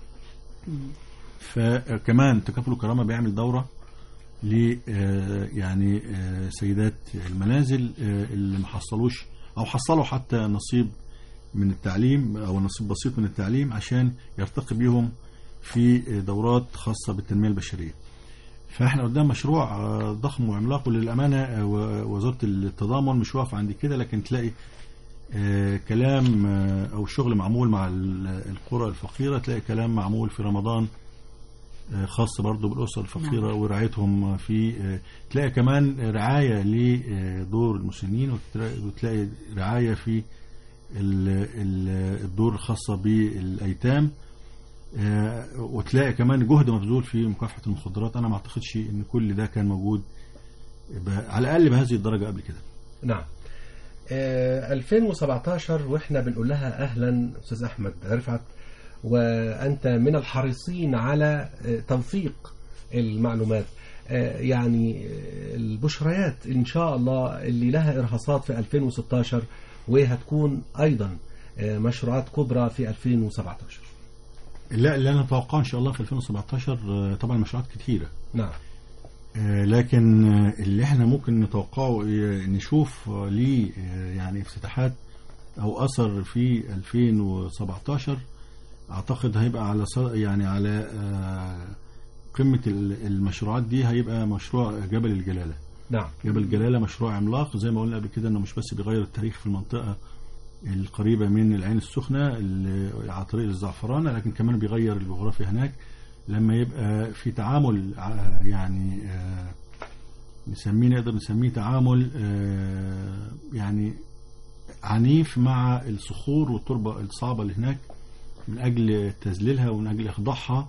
مم. فكمان تكافل الكرامه بيعمل دوره ل آه، يعني آه، سيدات المنازل آه، اللي ما حصلوش او حصلوا حتى نصيب من التعليم او نصيب بسيط من التعليم عشان يرتقي بيهم في دورات خاصه بالتنميه البشريه. فاحنا قدام مشروع آه، ضخم وعملاق وللامانه آه، و- وزاره التضامن مش واقفه عند كده لكن تلاقي آه، كلام آه، او شغل معمول مع ال- القرى الفقيره تلاقي كلام معمول في رمضان آه، خاص برضو بالاسر الفقيره نعم. ورعايتهم في آه، تلاقي كمان رعايه لدور المسنين وتلاقي- وتلاقي رعايه في ال- ال- الدور الخاصه بالايتام آه، وتلاقي كمان جهد مبذول في مكافحه المخدرات انا ما اعتقدش ان كل ده كان موجود ب- على الاقل بهذه الدرجه قبل كده نعم آه، 2017 واحنا بنقول لها اهلا استاذ احمد رفعت وانت من الحريصين على آه، توثيق المعلومات آه، يعني آه، البشريات ان شاء الله اللي لها ارهاصات في 2016 وهتكون ايضا آه، مشروعات كبرى في 2017 لا اللي انا اتوقعه ان شاء الله في 2017 آه، طبعا مشروعات كتيره نعم آه، لكن آه، اللي احنا ممكن نتوقعه آه، نشوف آه، ليه آه، يعني افتتاحات او اثر في 2017 اعتقد هيبقى على ص- يعني على آه، قمه ال- المشروعات دي هيبقى مشروع جبل الجلاله نعم جبل الجلاله مشروع عملاق زي ما قلنا قبل كده انه مش بس بيغير التاريخ في المنطقه القريبه من العين السخنه اللي على طريق الزعفرانه لكن كمان بيغير الجغرافيا هناك لما يبقى في تعامل ع- يعني آه، نسميه نقدر نسميه تعامل آه، يعني عنيف مع الصخور والتربه الصعبه اللي هناك من اجل تذليلها ومن اجل اخضاعها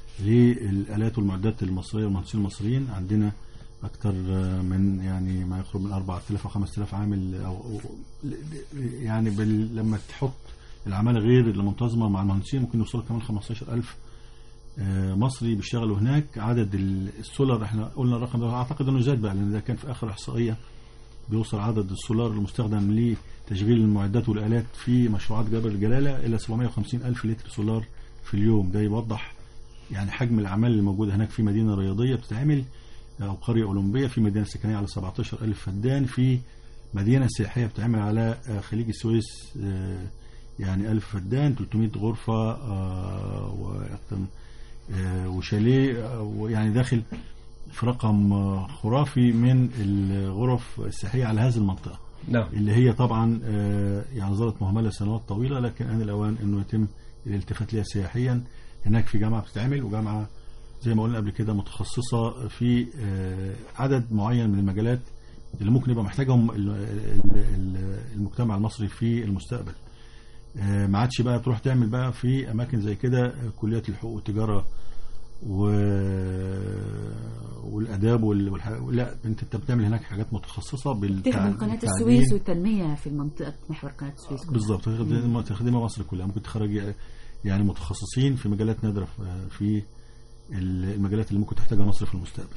للالات والمعدات المصريه والمهندسين المصريين عندنا اكثر من يعني ما يقرب من 4000 او 5000 عامل او أو- يعني بال لما تحط العماله غير المنتظمه مع المهندسين ممكن يوصلوا كمان 15000 آه، مصري بيشتغلوا هناك عدد ال- السولار احنا قلنا الرقم ده اعتقد انه زاد بقى لان ده كان في اخر احصائيه بيوصل عدد السولار المستخدم لتشغيل المعدات والالات في مشروعات جبل الجلاله الى 750 الف لتر سولار في اليوم ده يوضح يعني حجم الاعمال اللي موجوده هناك في مدينه رياضيه بتتعمل او قريه اولمبيه في مدينه سكنيه على 17 الف فدان في مدينه سياحيه بتتعمل على آه، خليج السويس آه، يعني 1000 فدان 300 غرفه آه، واكثر من- آه، وشاليه آه، ويعني داخل في رقم آه، خرافي من الغرف السياحيه على هذه المنطقه نعم اللي هي طبعا آه، يعني ظلت مهمله سنوات طويله لكن ان الاوان انه يتم الالتفات ليها سياحيا هناك في جامعه بتتعمل وجامعه زي ما قلنا قبل كده متخصصه في آه، عدد معين من المجالات اللي ممكن يبقى محتاجهم ال- ال- ال- المجتمع المصري في المستقبل آه، ما عادش بقى تروح تعمل بقى في اماكن زي كده آه، كليات الحقوق والتجاره و... والاداب وال... والح... لا انت انت بتعمل هناك حاجات متخصصه بالتع... تخدم قناة بالتعليم. السويس والتنمية في منطقة محور قناة السويس كلها. بالظبط تخدم تخدمها مصر كلها ممكن تخرج يعني متخصصين في مجالات نادره في- في المجالات اللي ممكن تحتاجها مصر في المستقبل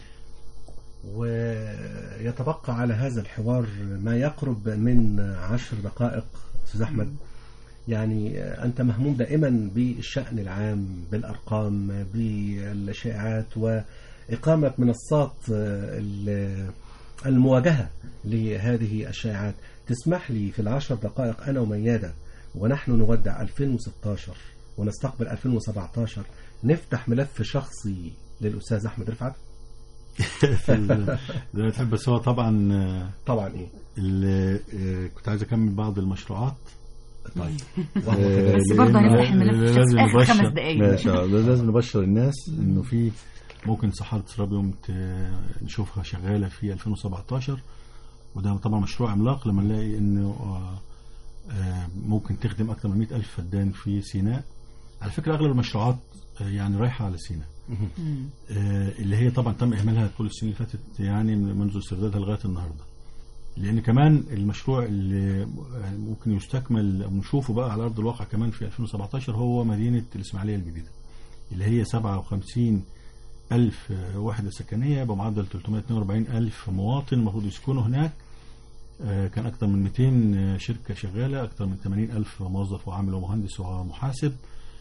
ويتبقى على هذا الحوار ما يقرب من عشر دقائق أستاذ أحمد يعني أنت مهموم دائما بالشأن العام بالأرقام بالشائعات وإقامة منصات ال- المواجهة لهذه الشائعات تسمح لي في العشر دقائق أنا وميادة ونحن نودع 2016 ونستقبل 2017 نفتح ملف شخصي للأستاذ أحمد رفعت زي ما تحب بس هو طبعا آه، طبعا ايه اللي آه، كنت عايز اكمل بعض المشروعات طيب آه، بس برضه لأن- هنفتح الملف لأن في لازم آخر نبشر- خمس دقايق. ماشي آه، لازم نبشر الناس انه في ممكن سحارة رابيوم ت- نشوفها شغالة في 2017 وده طبعا مشروع عملاق لما نلاقي انه آه، آه، ممكن تخدم اكثر من 100 الف فدان في سيناء على فكرة اغلب المشروعات آه، يعني رايحة على سيناء آه، اللي هي طبعا تم اهمالها كل السنين اللي فاتت يعني من- منذ استردادها لغايه النهارده لان كمان المشروع اللي ممكن يستكمل او نشوفه بقى على ارض الواقع كمان في 2017 هو مدينه الاسماعيليه الجديده اللي هي 57 ألف وحدة سكنية بمعدل 342 ألف مواطن المفروض يسكنوا هناك آه، كان أكثر من 200 شركة شغالة أكثر من 80 ألف موظف وعامل ومهندس ومحاسب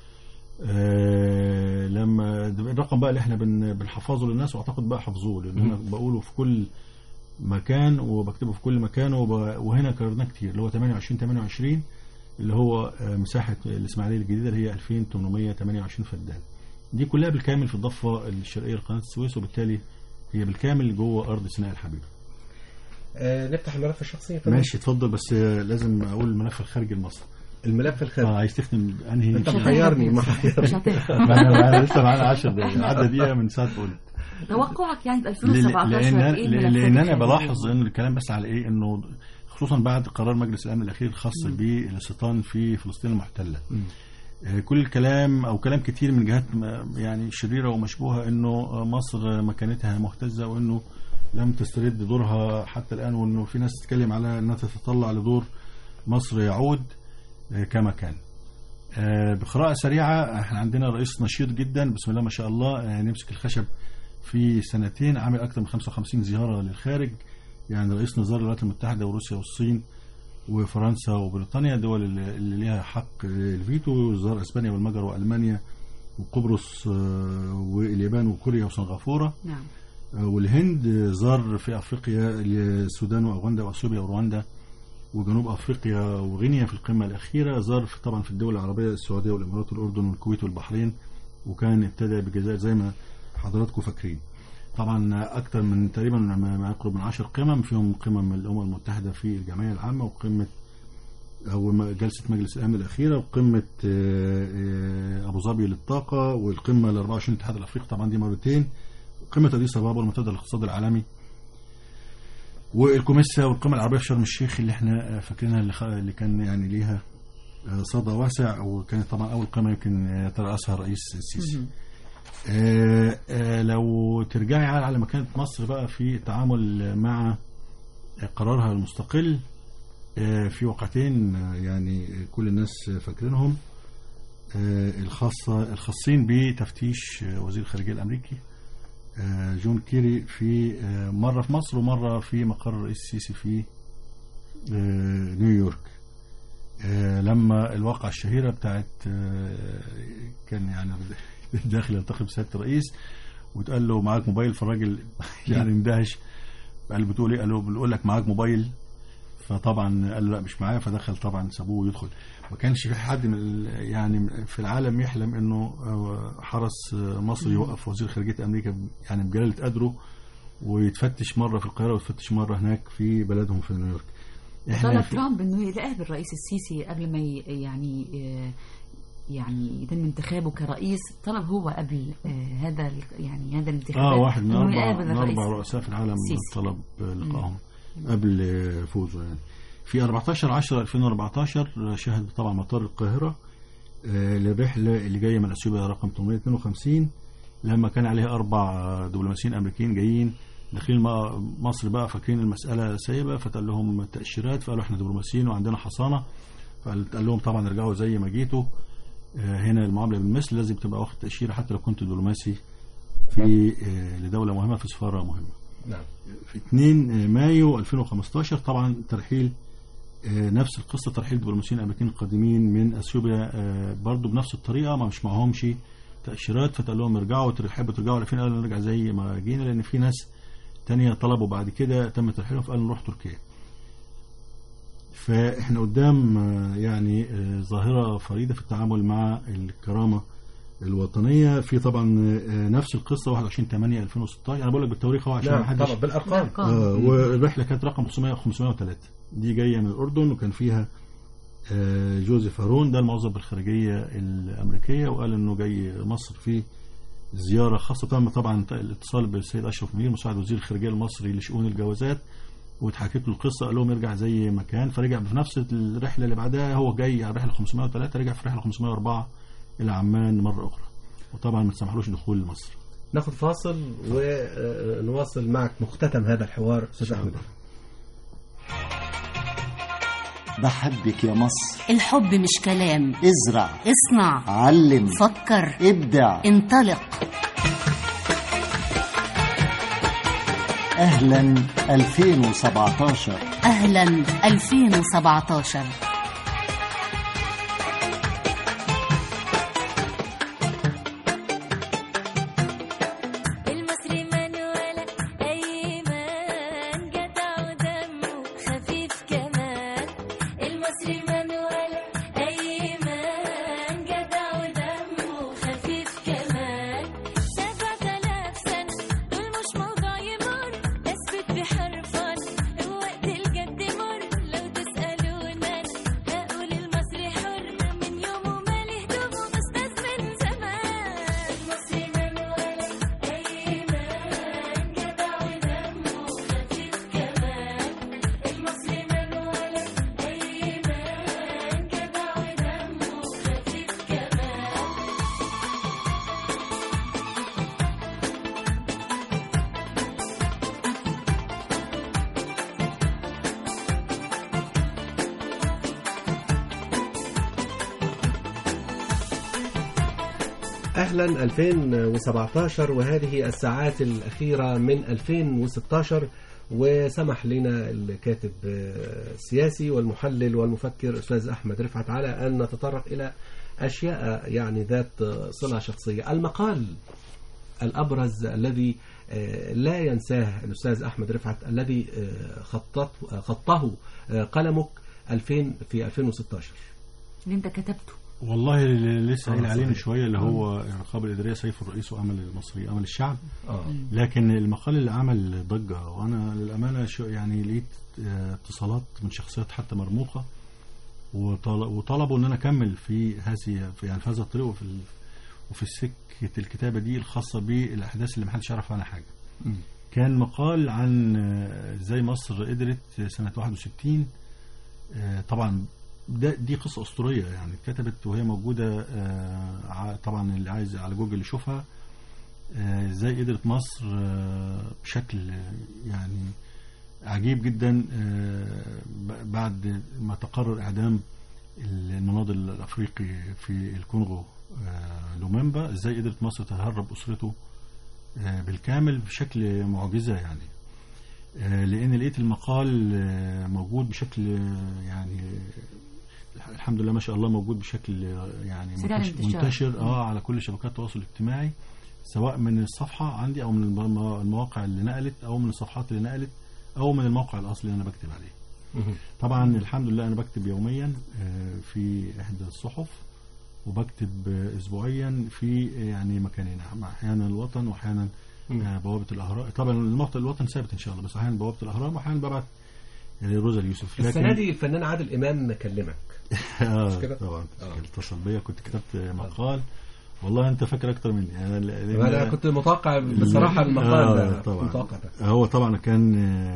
آه، لما ده الرقم بقى اللي احنا بن- بنحفظه للناس واعتقد بقى حفظوه لان انا بقوله في كل مكان وبكتبه في كل مكان وب- وهنا كررناه كتير اللي هو 28 28 اللي هو آه، مساحه الاسماعيليه الجديده اللي هي 2828 فدان دي كلها بالكامل في الضفه الشرقيه لقناه السويس وبالتالي هي بالكامل جوه ارض سيناء الحبيبه آه نفتح الملف الشخصي يا فندم؟ ماشي اتفضل بس آه، لازم اقول الملف الخارجي لمصر الملف الخارجي اه عايز تختم انهي انت محيرني مش محيرني هتفهم. ما انا معانا- لسه معانا 10 دقايق عدى دقيقه من ساعه ما قلت توقعك يعني في لأن 2017 لأن, ايه لأن, الملفات لأن أنا الخارجية؟ بلاحظ إن الكلام بس على إيه إنه خصوصا بعد قرار مجلس الأمن الأخير الخاص بالاستيطان في فلسطين المحتلة آه، كل الكلام أو كلام كتير من جهات م- يعني شريرة ومشبوهة إنه آه، مصر مكانتها مهتزة وإنه لم تسترد دورها حتى الآن وإنه في ناس تتكلم على إنها تتطلع لدور مصر يعود آه، كما كان آه، بقراءة سريعة احنا عندنا رئيس نشيط جدا بسم الله ما شاء الله آه، نمسك الخشب في سنتين عامل أكثر من 55 زيارة للخارج يعني رئيس نظام الولايات المتحدة وروسيا والصين وفرنسا وبريطانيا دول اللي اللي ليها حق الفيتو زار اسبانيا والمجر والمانيا وقبرص آه، واليابان وكوريا وسنغافوره نعم آه، والهند آه، زار في افريقيا السودان واوغندا واثيوبيا ورواندا وجنوب افريقيا وغينيا في القمه الاخيره زار في طبعا في الدول العربيه السعوديه والامارات والاردن والكويت والبحرين وكان ابتدى بالجزائر زي ما حضراتكم فاكرين طبعا اكثر من تقريبا ما ما يقرب من 10 قمم فيهم قمم الامم المتحده في الجمعيه العامه وقمه او م- جلسه مجلس الامن الاخيره وقمه آه، آه، ابو ظبي للطاقه والقمه ال 24 الاتحاد الافريقي طبعا دي مرتين قمه اديس ابابا المنتدى الاقتصادي العالمي والكوميسا والقمه العربيه في شرم الشيخ اللي احنا آه، فاكرينها اللي, خ- اللي كان يعني ليها آه، صدى واسع وكانت طبعا اول قمه يمكن آه، ترأسها الرئيس السيسي مهم. آه، آه، لو ترجعي على على مكانة مصر بقى في التعامل مع قرارها المستقل آه، في وقعتين آه، يعني كل الناس فاكرينهم آه، الخاصة الخاصين بتفتيش آه، وزير الخارجية الأمريكي آه، جون كيري في آه، مرة في مصر ومرة في مقر الرئيس السيسي في آه، نيويورك آه، لما الواقعة الشهيرة بتاعت آه، كان يعني داخل يلتقي بسيادة الرئيس وتقال له معاك موبايل فالراجل يعني اندهش قال له بتقول ايه؟ قال له بنقول لك معاك موبايل فطبعا قال له لا مش معايا فدخل طبعا سابوه يدخل ما كانش في حد من ال- يعني في العالم يحلم انه آه، حرس آه، مصري يوقف وزير خارجيه امريكا ب- يعني بجلاله قدره ويتفتش مره في القاهره ويتفتش مره هناك في بلدهم في نيويورك طلب في- ترامب انه يلاقي الرئيس السيسي قبل ما ي- يعني آه، يعني يتم انتخابه كرئيس طلب هو قبل آه، هذا ال- يعني هذا الانتخابات اه واحد من إنه اربع يقابل من الرئيس اربع رؤساء في العالم السيسي. طلب لقائهم قبل فوزه يعني في 14 10 2014 شهد طبعا مطار القاهره آه، للرحله اللي جايه من اثيوبيا رقم 852 لما كان عليها اربع آه، دبلوماسيين امريكيين جايين داخلين م- مصر بقى فاكرين المساله سايبه فقال لهم تاشيرات فقالوا احنا دبلوماسيين وعندنا حصانه فقال قال لهم طبعا ارجعوا زي ما جيتوا آه، هنا المعامله بالمثل لازم تبقى واخد تاشيره حتى لو كنت دبلوماسي في آه، لدوله مهمه في سفاره مهمه نعم في 2 مايو 2015 طبعا ترحيل آه، نفس القصه ترحيل دبلوماسيين امريكيين القادمين من اثيوبيا آه، برضو بنفس الطريقه ما مش معهمش تاشيرات فتقول لهم ارجعوا تحبوا ترجعوا على فين قالوا نرجع زي ما جينا لان في ناس تانية طلبوا بعد كده تم ترحيلهم فقالوا نروح تركيا فاحنا قدام آه، يعني آه، ظاهره فريده في التعامل مع الكرامه الوطنيه في طبعا آه، نفس القصه 21 8 2016 انا بقول لك بالتواريخ اهو عشان نعم ما حدش طبعا بالارقام آه والرحله كانت رقم 500 503 دي جايه من الاردن وكان فيها آه، جوزيف هارون ده الموظف بالخارجيه الامريكيه وقال انه جاي مصر في زياره خاصه تم طبعا الاتصال بالسيد اشرف منير مساعد وزير الخارجيه المصري لشؤون الجوازات واتحكت له القصه قال لهم يرجع زي ما كان فرجع في نفس الرحله اللي بعدها هو جاي على الرحله 503 رجع في الرحله 504 الى عمان مره اخرى وطبعا ما تسمحلوش دخول مصر ناخد فاصل ونواصل معك مختتم هذا الحوار استاذ احمد بحبك يا مصر الحب مش كلام ازرع اصنع علم فكر ابدع انطلق اهلا 2017 اهلا 2017 المصري من ولا أيمن جدع ودمه خفيف كمان المصري من ولا أيمن جدع ودمه خفيف كمان سبعة آلاف سنة دول مش موضوع يمر أثبت بحرفا وقت الجد مر لو تسألونا هقول المصري حر من يومه مالي هدومه أستاذ من زمان المصري من ولا أيمن جدع ودمه خفيف كمان المصري من ولا أيمن جدع ودمه خفيف كمان اهلا 2017 وهذه الساعات الاخيره من 2016 وسمح لنا الكاتب آه، السياسي والمحلل والمفكر استاذ احمد رفعت على ان نتطرق الى اشياء يعني ذات آه، صله شخصيه المقال الابرز الذي آه، لا ينساه الاستاذ احمد رفعت الذي آه، خطط آه، خطه آه، قلمك 2000 في 2016 اللي انت كتبته والله اللي لسه قايل آه، عليه من صحيح. شويه اللي هو الرقابه الاداريه سيف الرئيس وامل المصري امل الشعب اه لكن المقال اللي عمل ضجه وانا للامانه شو يعني لقيت آه، اتصالات من شخصيات حتى مرموقه وطل- وطلبوا ان انا اكمل في هذه في يعني في هذا الطريق وفي ال- وفي سكه الكتابه دي الخاصه بالاحداث اللي محدش يعرف عنها حاجه. كان مقال عن آه، ازاي مصر قدرت سنه 61 آه، طبعا ده دي قصه اسطوريه يعني اتكتبت وهي موجوده آه، ع- طبعا اللي عايز على جوجل يشوفها آه، ازاي قدرت مصر آه، بشكل آه، يعني عجيب جدا آه، ب- بعد ما تقرر اعدام المناضل الافريقي في الكونغو آه، لوميمبا ازاي قدرت مصر تهرب اسرته آه، بالكامل بشكل معجزه يعني آه، لان لقيت المقال آه، موجود بشكل آه، يعني آه، الحمد لله ما شاء الله موجود بشكل آه، يعني سريع منتشر, الانتشار. منتشر اه على كل شبكات التواصل الاجتماعي سواء من الصفحه عندي او من الم- المواقع اللي نقلت او من الصفحات اللي نقلت او من الموقع الاصلي اللي انا بكتب عليه طبعا الحمد لله انا بكتب يوميا آه، في احدى الصحف وبكتب آه، اسبوعيا في آه، يعني مكانين احيانا الوطن واحيانا آه، بوابه الاهرام طبعا الموقع الوطن ثابت ان شاء الله بس احيانا بوابه الاهرام واحيانا ببعت لروزا اليوسف السنه دي الفنان عادل امام كلمك اه كده؟ طبعا اتصل بيا كنت كتبت مقال والله انت فاكر اكتر مني انا لأن- انا كنت متوقع بصراحه المقال آه، ده طبعا متوقع ده هو طبعا كان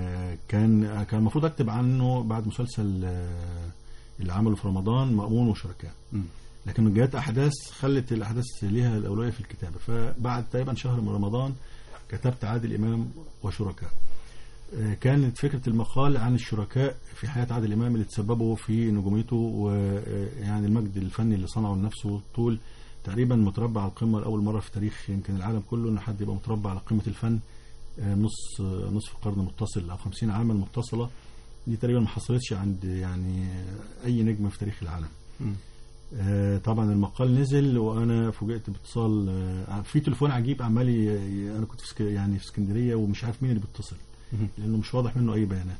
كان كان المفروض اكتب عنه بعد مسلسل آه، اللي عمله في رمضان مأمون وشركاء لكن جاءت احداث خلت الاحداث ليها الاولويه في الكتابه فبعد تقريبا شهر من رمضان كتبت عادل امام وشركاء آه، كانت فكره المقال عن الشركاء في حياه عادل امام اللي تسببوا في نجوميته ويعني المجد الفني اللي صنعه لنفسه طول تقريبا متربع على القمه لاول مره في تاريخ يمكن العالم كله ان حد يبقى متربع على قمه الفن آه، نص آه، نصف قرن متصل او 50 عاما متصله دي تقريبا ما حصلتش عند يعني اي نجم في تاريخ العالم آه، طبعا المقال نزل وانا فوجئت باتصال آه، في تليفون عجيب عمال ي- ي- انا كنت في اسك- يعني في اسكندريه ومش عارف مين اللي بيتصل لانه مش واضح منه اي بيانات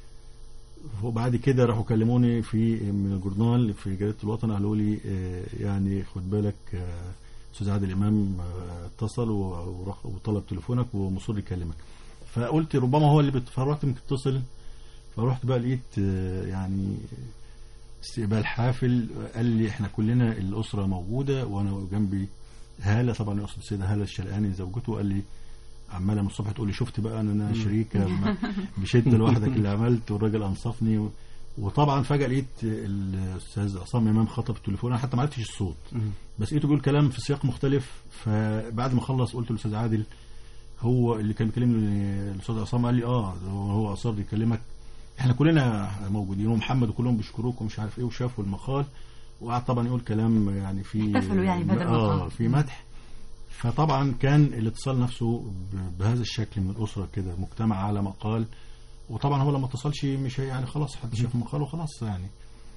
وبعد كده راحوا كلموني في من الجورنال في جريده الوطن قالوا لي آه، يعني خد بالك آه، استاذ عادل امام آه، اتصل و- ورق- وطلب تليفونك ومصر يكلمك فقلت ربما هو اللي بت- فرحت انك تتصل فرحت بقى لقيت آه، يعني استقبال حافل قال لي احنا كلنا الاسره موجوده وانا جنبي هاله طبعا يقصد السيده هاله الشرقاني زوجته قال لي عماله من الصبح تقول لي شفت بقى ان انا شريكه ما- بشده لوحدك اللي عملت والراجل انصفني و... وطبعا فجاه لقيت الاستاذ عصام امام خطب التليفون انا حتى ما عرفتش الصوت بس لقيته بيقول كلام في سياق مختلف فبعد ما خلص قلت للاستاذ عادل هو اللي كان بيكلمني الاستاذ عصام قال لي اه هو هو اصر يكلمك احنا كلنا موجودين ومحمد وكلهم بيشكروك ومش عارف ايه وشافوا المقال وقعد طبعا يقول كلام يعني في احتفلوا يعني بهذا اه المقال. في مدح فطبعا كان الاتصال نفسه ب- بهذا الشكل من الاسره كده مجتمع على مقال وطبعا هو لما اتصلش مش هي يعني خلاص حد شاف المقال وخلاص يعني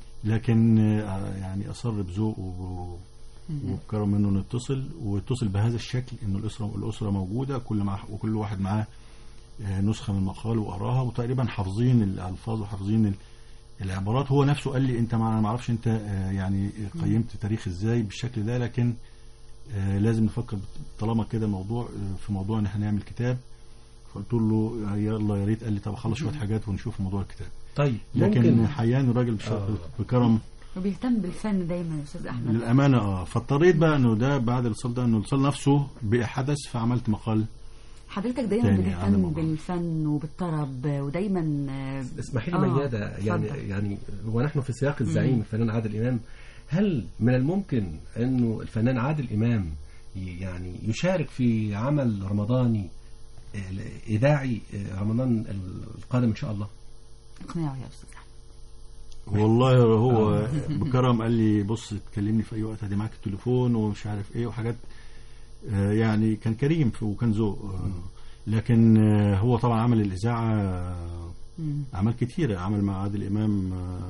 لكن آه، يعني اصر بذوق وب- وبكرم منه نتصل واتصل بهذا الشكل انه الاسره الاسره موجوده كل مع وكل واحد معاه آه، نسخه من المقال وقراها وتقريبا حافظين الالفاظ وحافظين ال- العبارات هو نفسه قال لي انت ما انا ما اعرفش انت آه، يعني قيمت تاريخ ازاي بالشكل ده لكن آه، لازم نفكر طالما كده الموضوع آه، في موضوع ان احنا نعمل كتاب فقلت له يلا يا ريت قال لي طب اخلص شويه حاجات ونشوف موضوع الكتاب طيب لكن ممكن حيان الراجل بش- آه. بكرم وبيهتم بالفن دايما يا استاذ احمد للامانه اه فاضطريت بقى انه ده بعد الاتصال ده انه الاتصال نفسه بقى حدث فعملت مقال حضرتك دايما تاني عن بتهتم الموضوع. بالفن وبالطرب ودايما آه، اسمحي لي آه، ميادة يعني اتفضل. يعني ونحن في سياق الزعيم مم. الفنان عادل إمام هل من الممكن أنه الفنان عادل إمام ي- يعني يشارك في عمل رمضاني آه، إذاعي آه، رمضان القادم إن شاء الله اقنعه يا استاذ احمد والله هو بكرم قال لي بص تكلمني في اي وقت هدي معاك التليفون ومش عارف ايه وحاجات آه، يعني كان كريم ف- وكان ذوق آه، لكن آه، هو طبعا عمل الاذاعه آه، مم. اعمال كتيره عمل مع عادل امام آه،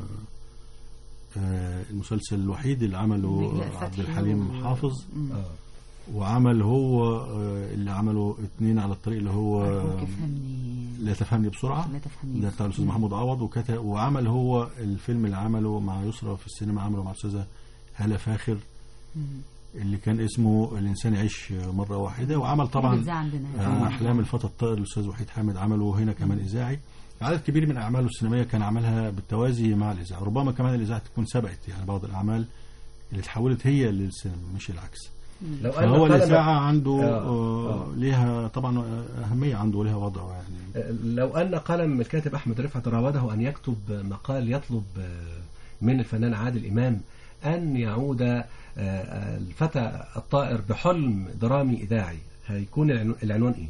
آه، المسلسل الوحيد اللي عمله نجلاء عبد فتحي الحليم و- حافظ مم. وعمل هو آه، اللي عمله اتنين على الطريق اللي هو أرجوك افهمني لا تفهمني بسرعه لا تفهمني ده بتاع الاستاذ محمود عوض وكتب وعمل هو الفيلم اللي عمله مع يسرى في السينما عمله مع الاستاذه هاله فاخر مم. اللي كان اسمه الانسان يعيش مره واحده وعمل طبعا الإذاعة عندنا آه، احلام الفتى الطائر الاستاذ وحيد حامد عمله هنا كمان اذاعي عدد كبير من اعماله السينمائيه كان عملها بالتوازي مع الاذاعه ربما كمان الاذاعه تكون سبقت يعني بعض الاعمال اللي اتحولت هي للسينما مش العكس لو أن فهو قلم- الاذاعه عنده آه، آه. آه. ليها طبعا اهميه عنده وليها وضعه يعني لو أن قلم الكاتب أحمد رفعت راوده أن يكتب مقال يطلب آه، من الفنان عادل إمام أن يعود آه، آه، الفتى الطائر بحلم درامي إذاعي هيكون العنو- العنوان إيه؟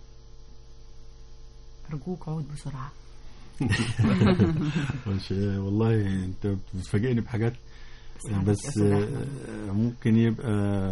ارجوك عود بسرعه مش والله انت بتفاجئني بحاجات سعادة بس أستاذ أحمد. آه، ممكن يبقى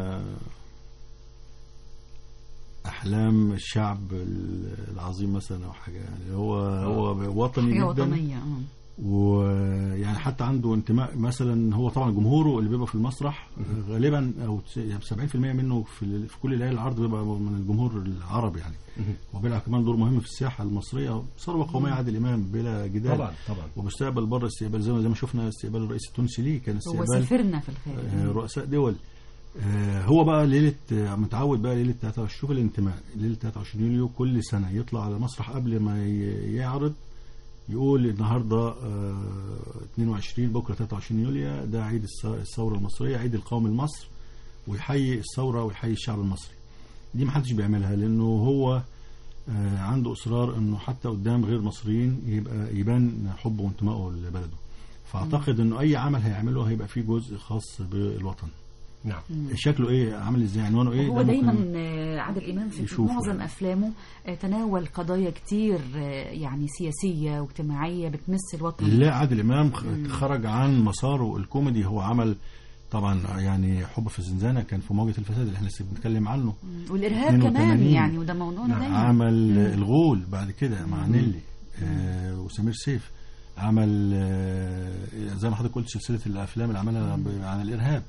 احلام الشعب العظيم مثلا او حاجه يعني هو هو وطني حاجه جدا وطنيه اه ويعني حتى عنده انتماء مثلا هو طبعا جمهوره اللي بيبقى في المسرح غالبا او تس- يعني 70% منه في ال- في كل ليالي العرض بيبقى من الجمهور العربي يعني وبيلعب كمان دور مهم في السياحه المصريه ثروه قوميه عادل امام بلا جدال طبعا طبعا وبيستقبل بره استقبال زي ما زي ما شفنا استقبال الرئيس التونسي ليه كان هو استقبال سافرنا في الخارج آه، رؤساء دول آه، هو بقى ليله آه، متعود بقى ليله 23 شوف الانتماء ليله 23 يوليو كل سنه يطلع على المسرح قبل ما ي- يعرض يقول النهارده آه، 22 بكره 23 يوليو ده عيد الث- الثوره المصريه عيد القوم المصر ويحيي الثوره ويحيي الشعب المصري دي محدش بيعملها لانه هو آه، عنده اصرار انه حتى قدام غير مصريين يبقى يبان حبه وانتمائه لبلده فاعتقد انه اي عمل هيعمله هيبقى فيه جزء خاص بالوطن نعم شكله ايه عامل ازاي عنوانه ايه هو ده دايما ممكن آه، عادل امام في يشوفه معظم يعني. افلامه آه، تناول قضايا كتير آه، يعني سياسيه واجتماعيه بتمس الوطن لا عادل امام خ- خرج عن مساره الكوميدي هو عمل طبعا يعني حب في الزنزانه كان في مواجهه الفساد اللي احنا لسه بنتكلم عنه والارهاب 82. كمان يعني وده موضوعنا دايما عمل مم. الغول بعد كده مع نيلي آه وسمير سيف عمل آه زي ما حضرتك قلت سلسله الافلام اللي عملها ب- عن الارهاب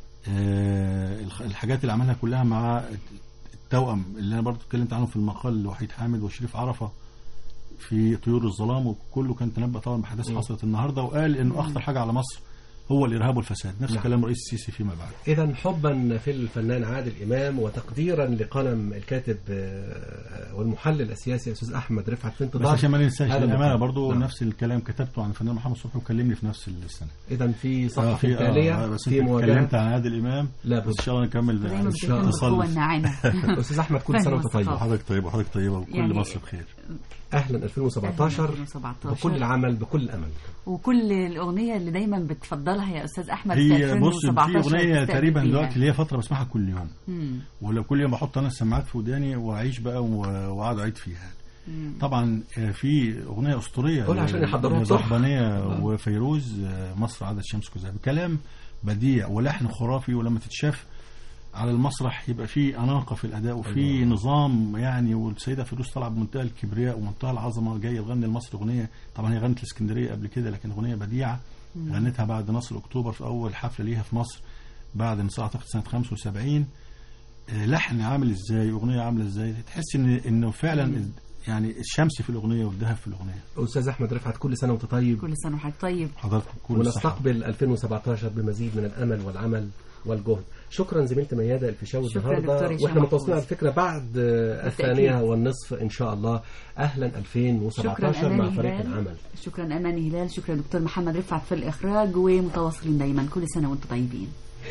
آه الخ- الحاجات اللي عملها كلها مع التوأم اللي انا برضو اتكلمت عنه في المقال لوحيد حامد وشريف عرفه في طيور الظلام وكله كان تنبأ طبعا بحدث حصلت النهارده وقال انه اخطر حاجه على مصر هو الارهاب والفساد نفس نعم. كلام رئيس السيسي فيما بعد إذا حبا في الفنان عادل إمام وتقديرا لقلم الكاتب آه، والمحلل السياسي الأستاذ أحمد رفعت في بس انتظار عشان ما ننساش هذا الامانه المقام. برضو نعم. نفس الكلام كتبته عن الفنان محمد صبحي وكلمني في نفس السنه إذا في آه، صفحة في تالية آه بس في انت اتكلمت مواجهة عن عادل امام لا بس بد. ان شاء الله نكمل دايما إن شاء الله بتهتم بالقوة الناعمة أستاذ أحمد كل سنة وأنت طيب وحضرتك طيب وحضرتك طيبه وكل يعني- مصر بخير أهلا 2017 أهلاً 2017. بكل العمل بكل أمل وكل الاغنيه اللي دايما بتفضلها يا استاذ احمد في هي بص في 2017 اغنيه بتستقبل تقريبا بيها. دلوقتي ليا فتره بسمعها كل يوم مم. ولو كل يوم بحط انا السماعات في وداني واعيش بقى و- واقعد اعيد فيها مم. طبعا آه، في اغنيه اسطوريه قول عشان يحضروها بسرعة. ضحبانيه وفيروز آه، مصر عادت شمس كذاب كلام بديع ولحن خرافي ولما تتشاف على المسرح يبقى في اناقه في الاداء وفي نظام يعني والسيده فيروز طالعه بمنتهى الكبرياء ومنتهى العظمه جايه تغني لمصر اغنيه طبعا هي غنت الاسكندريه قبل كده لكن اغنيه بديعه مم. غنتها بعد نصر اكتوبر في اول حفله ليها في مصر بعد انصاع اعتقد سنه 75 آه، لحن عامل ازاي اغنيه عامله ازاي تحس ان انه فعلا يعني الشمس في الاغنيه والذهب في الاغنيه أستاذ أحمد رفعت كل سنة وأنت طيب كل سنه وحضرتك طيب حضرتك كل الصحة. ونستقبل 2017 بمزيد من الأمل والعمل والجهد شكرا زميلتي ميادة الفيشاوي شكرا النهارده دكتور هشام واحنا متواصلين على محفوظ. فكره بعد آه، بالتأكيد. الثانيه والنصف ان شاء الله اهلا شكرا 2017 مع اماني فريق هلال العمل شكرا اماني هلال شكرا دكتور محمد رفعت في الاخراج ومتواصلين دايما كل سنه وانتم طيبين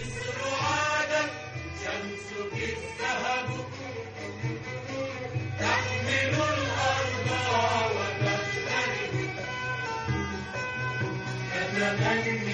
شمسك الذهب تحمل الأرض وتختلف نتمنى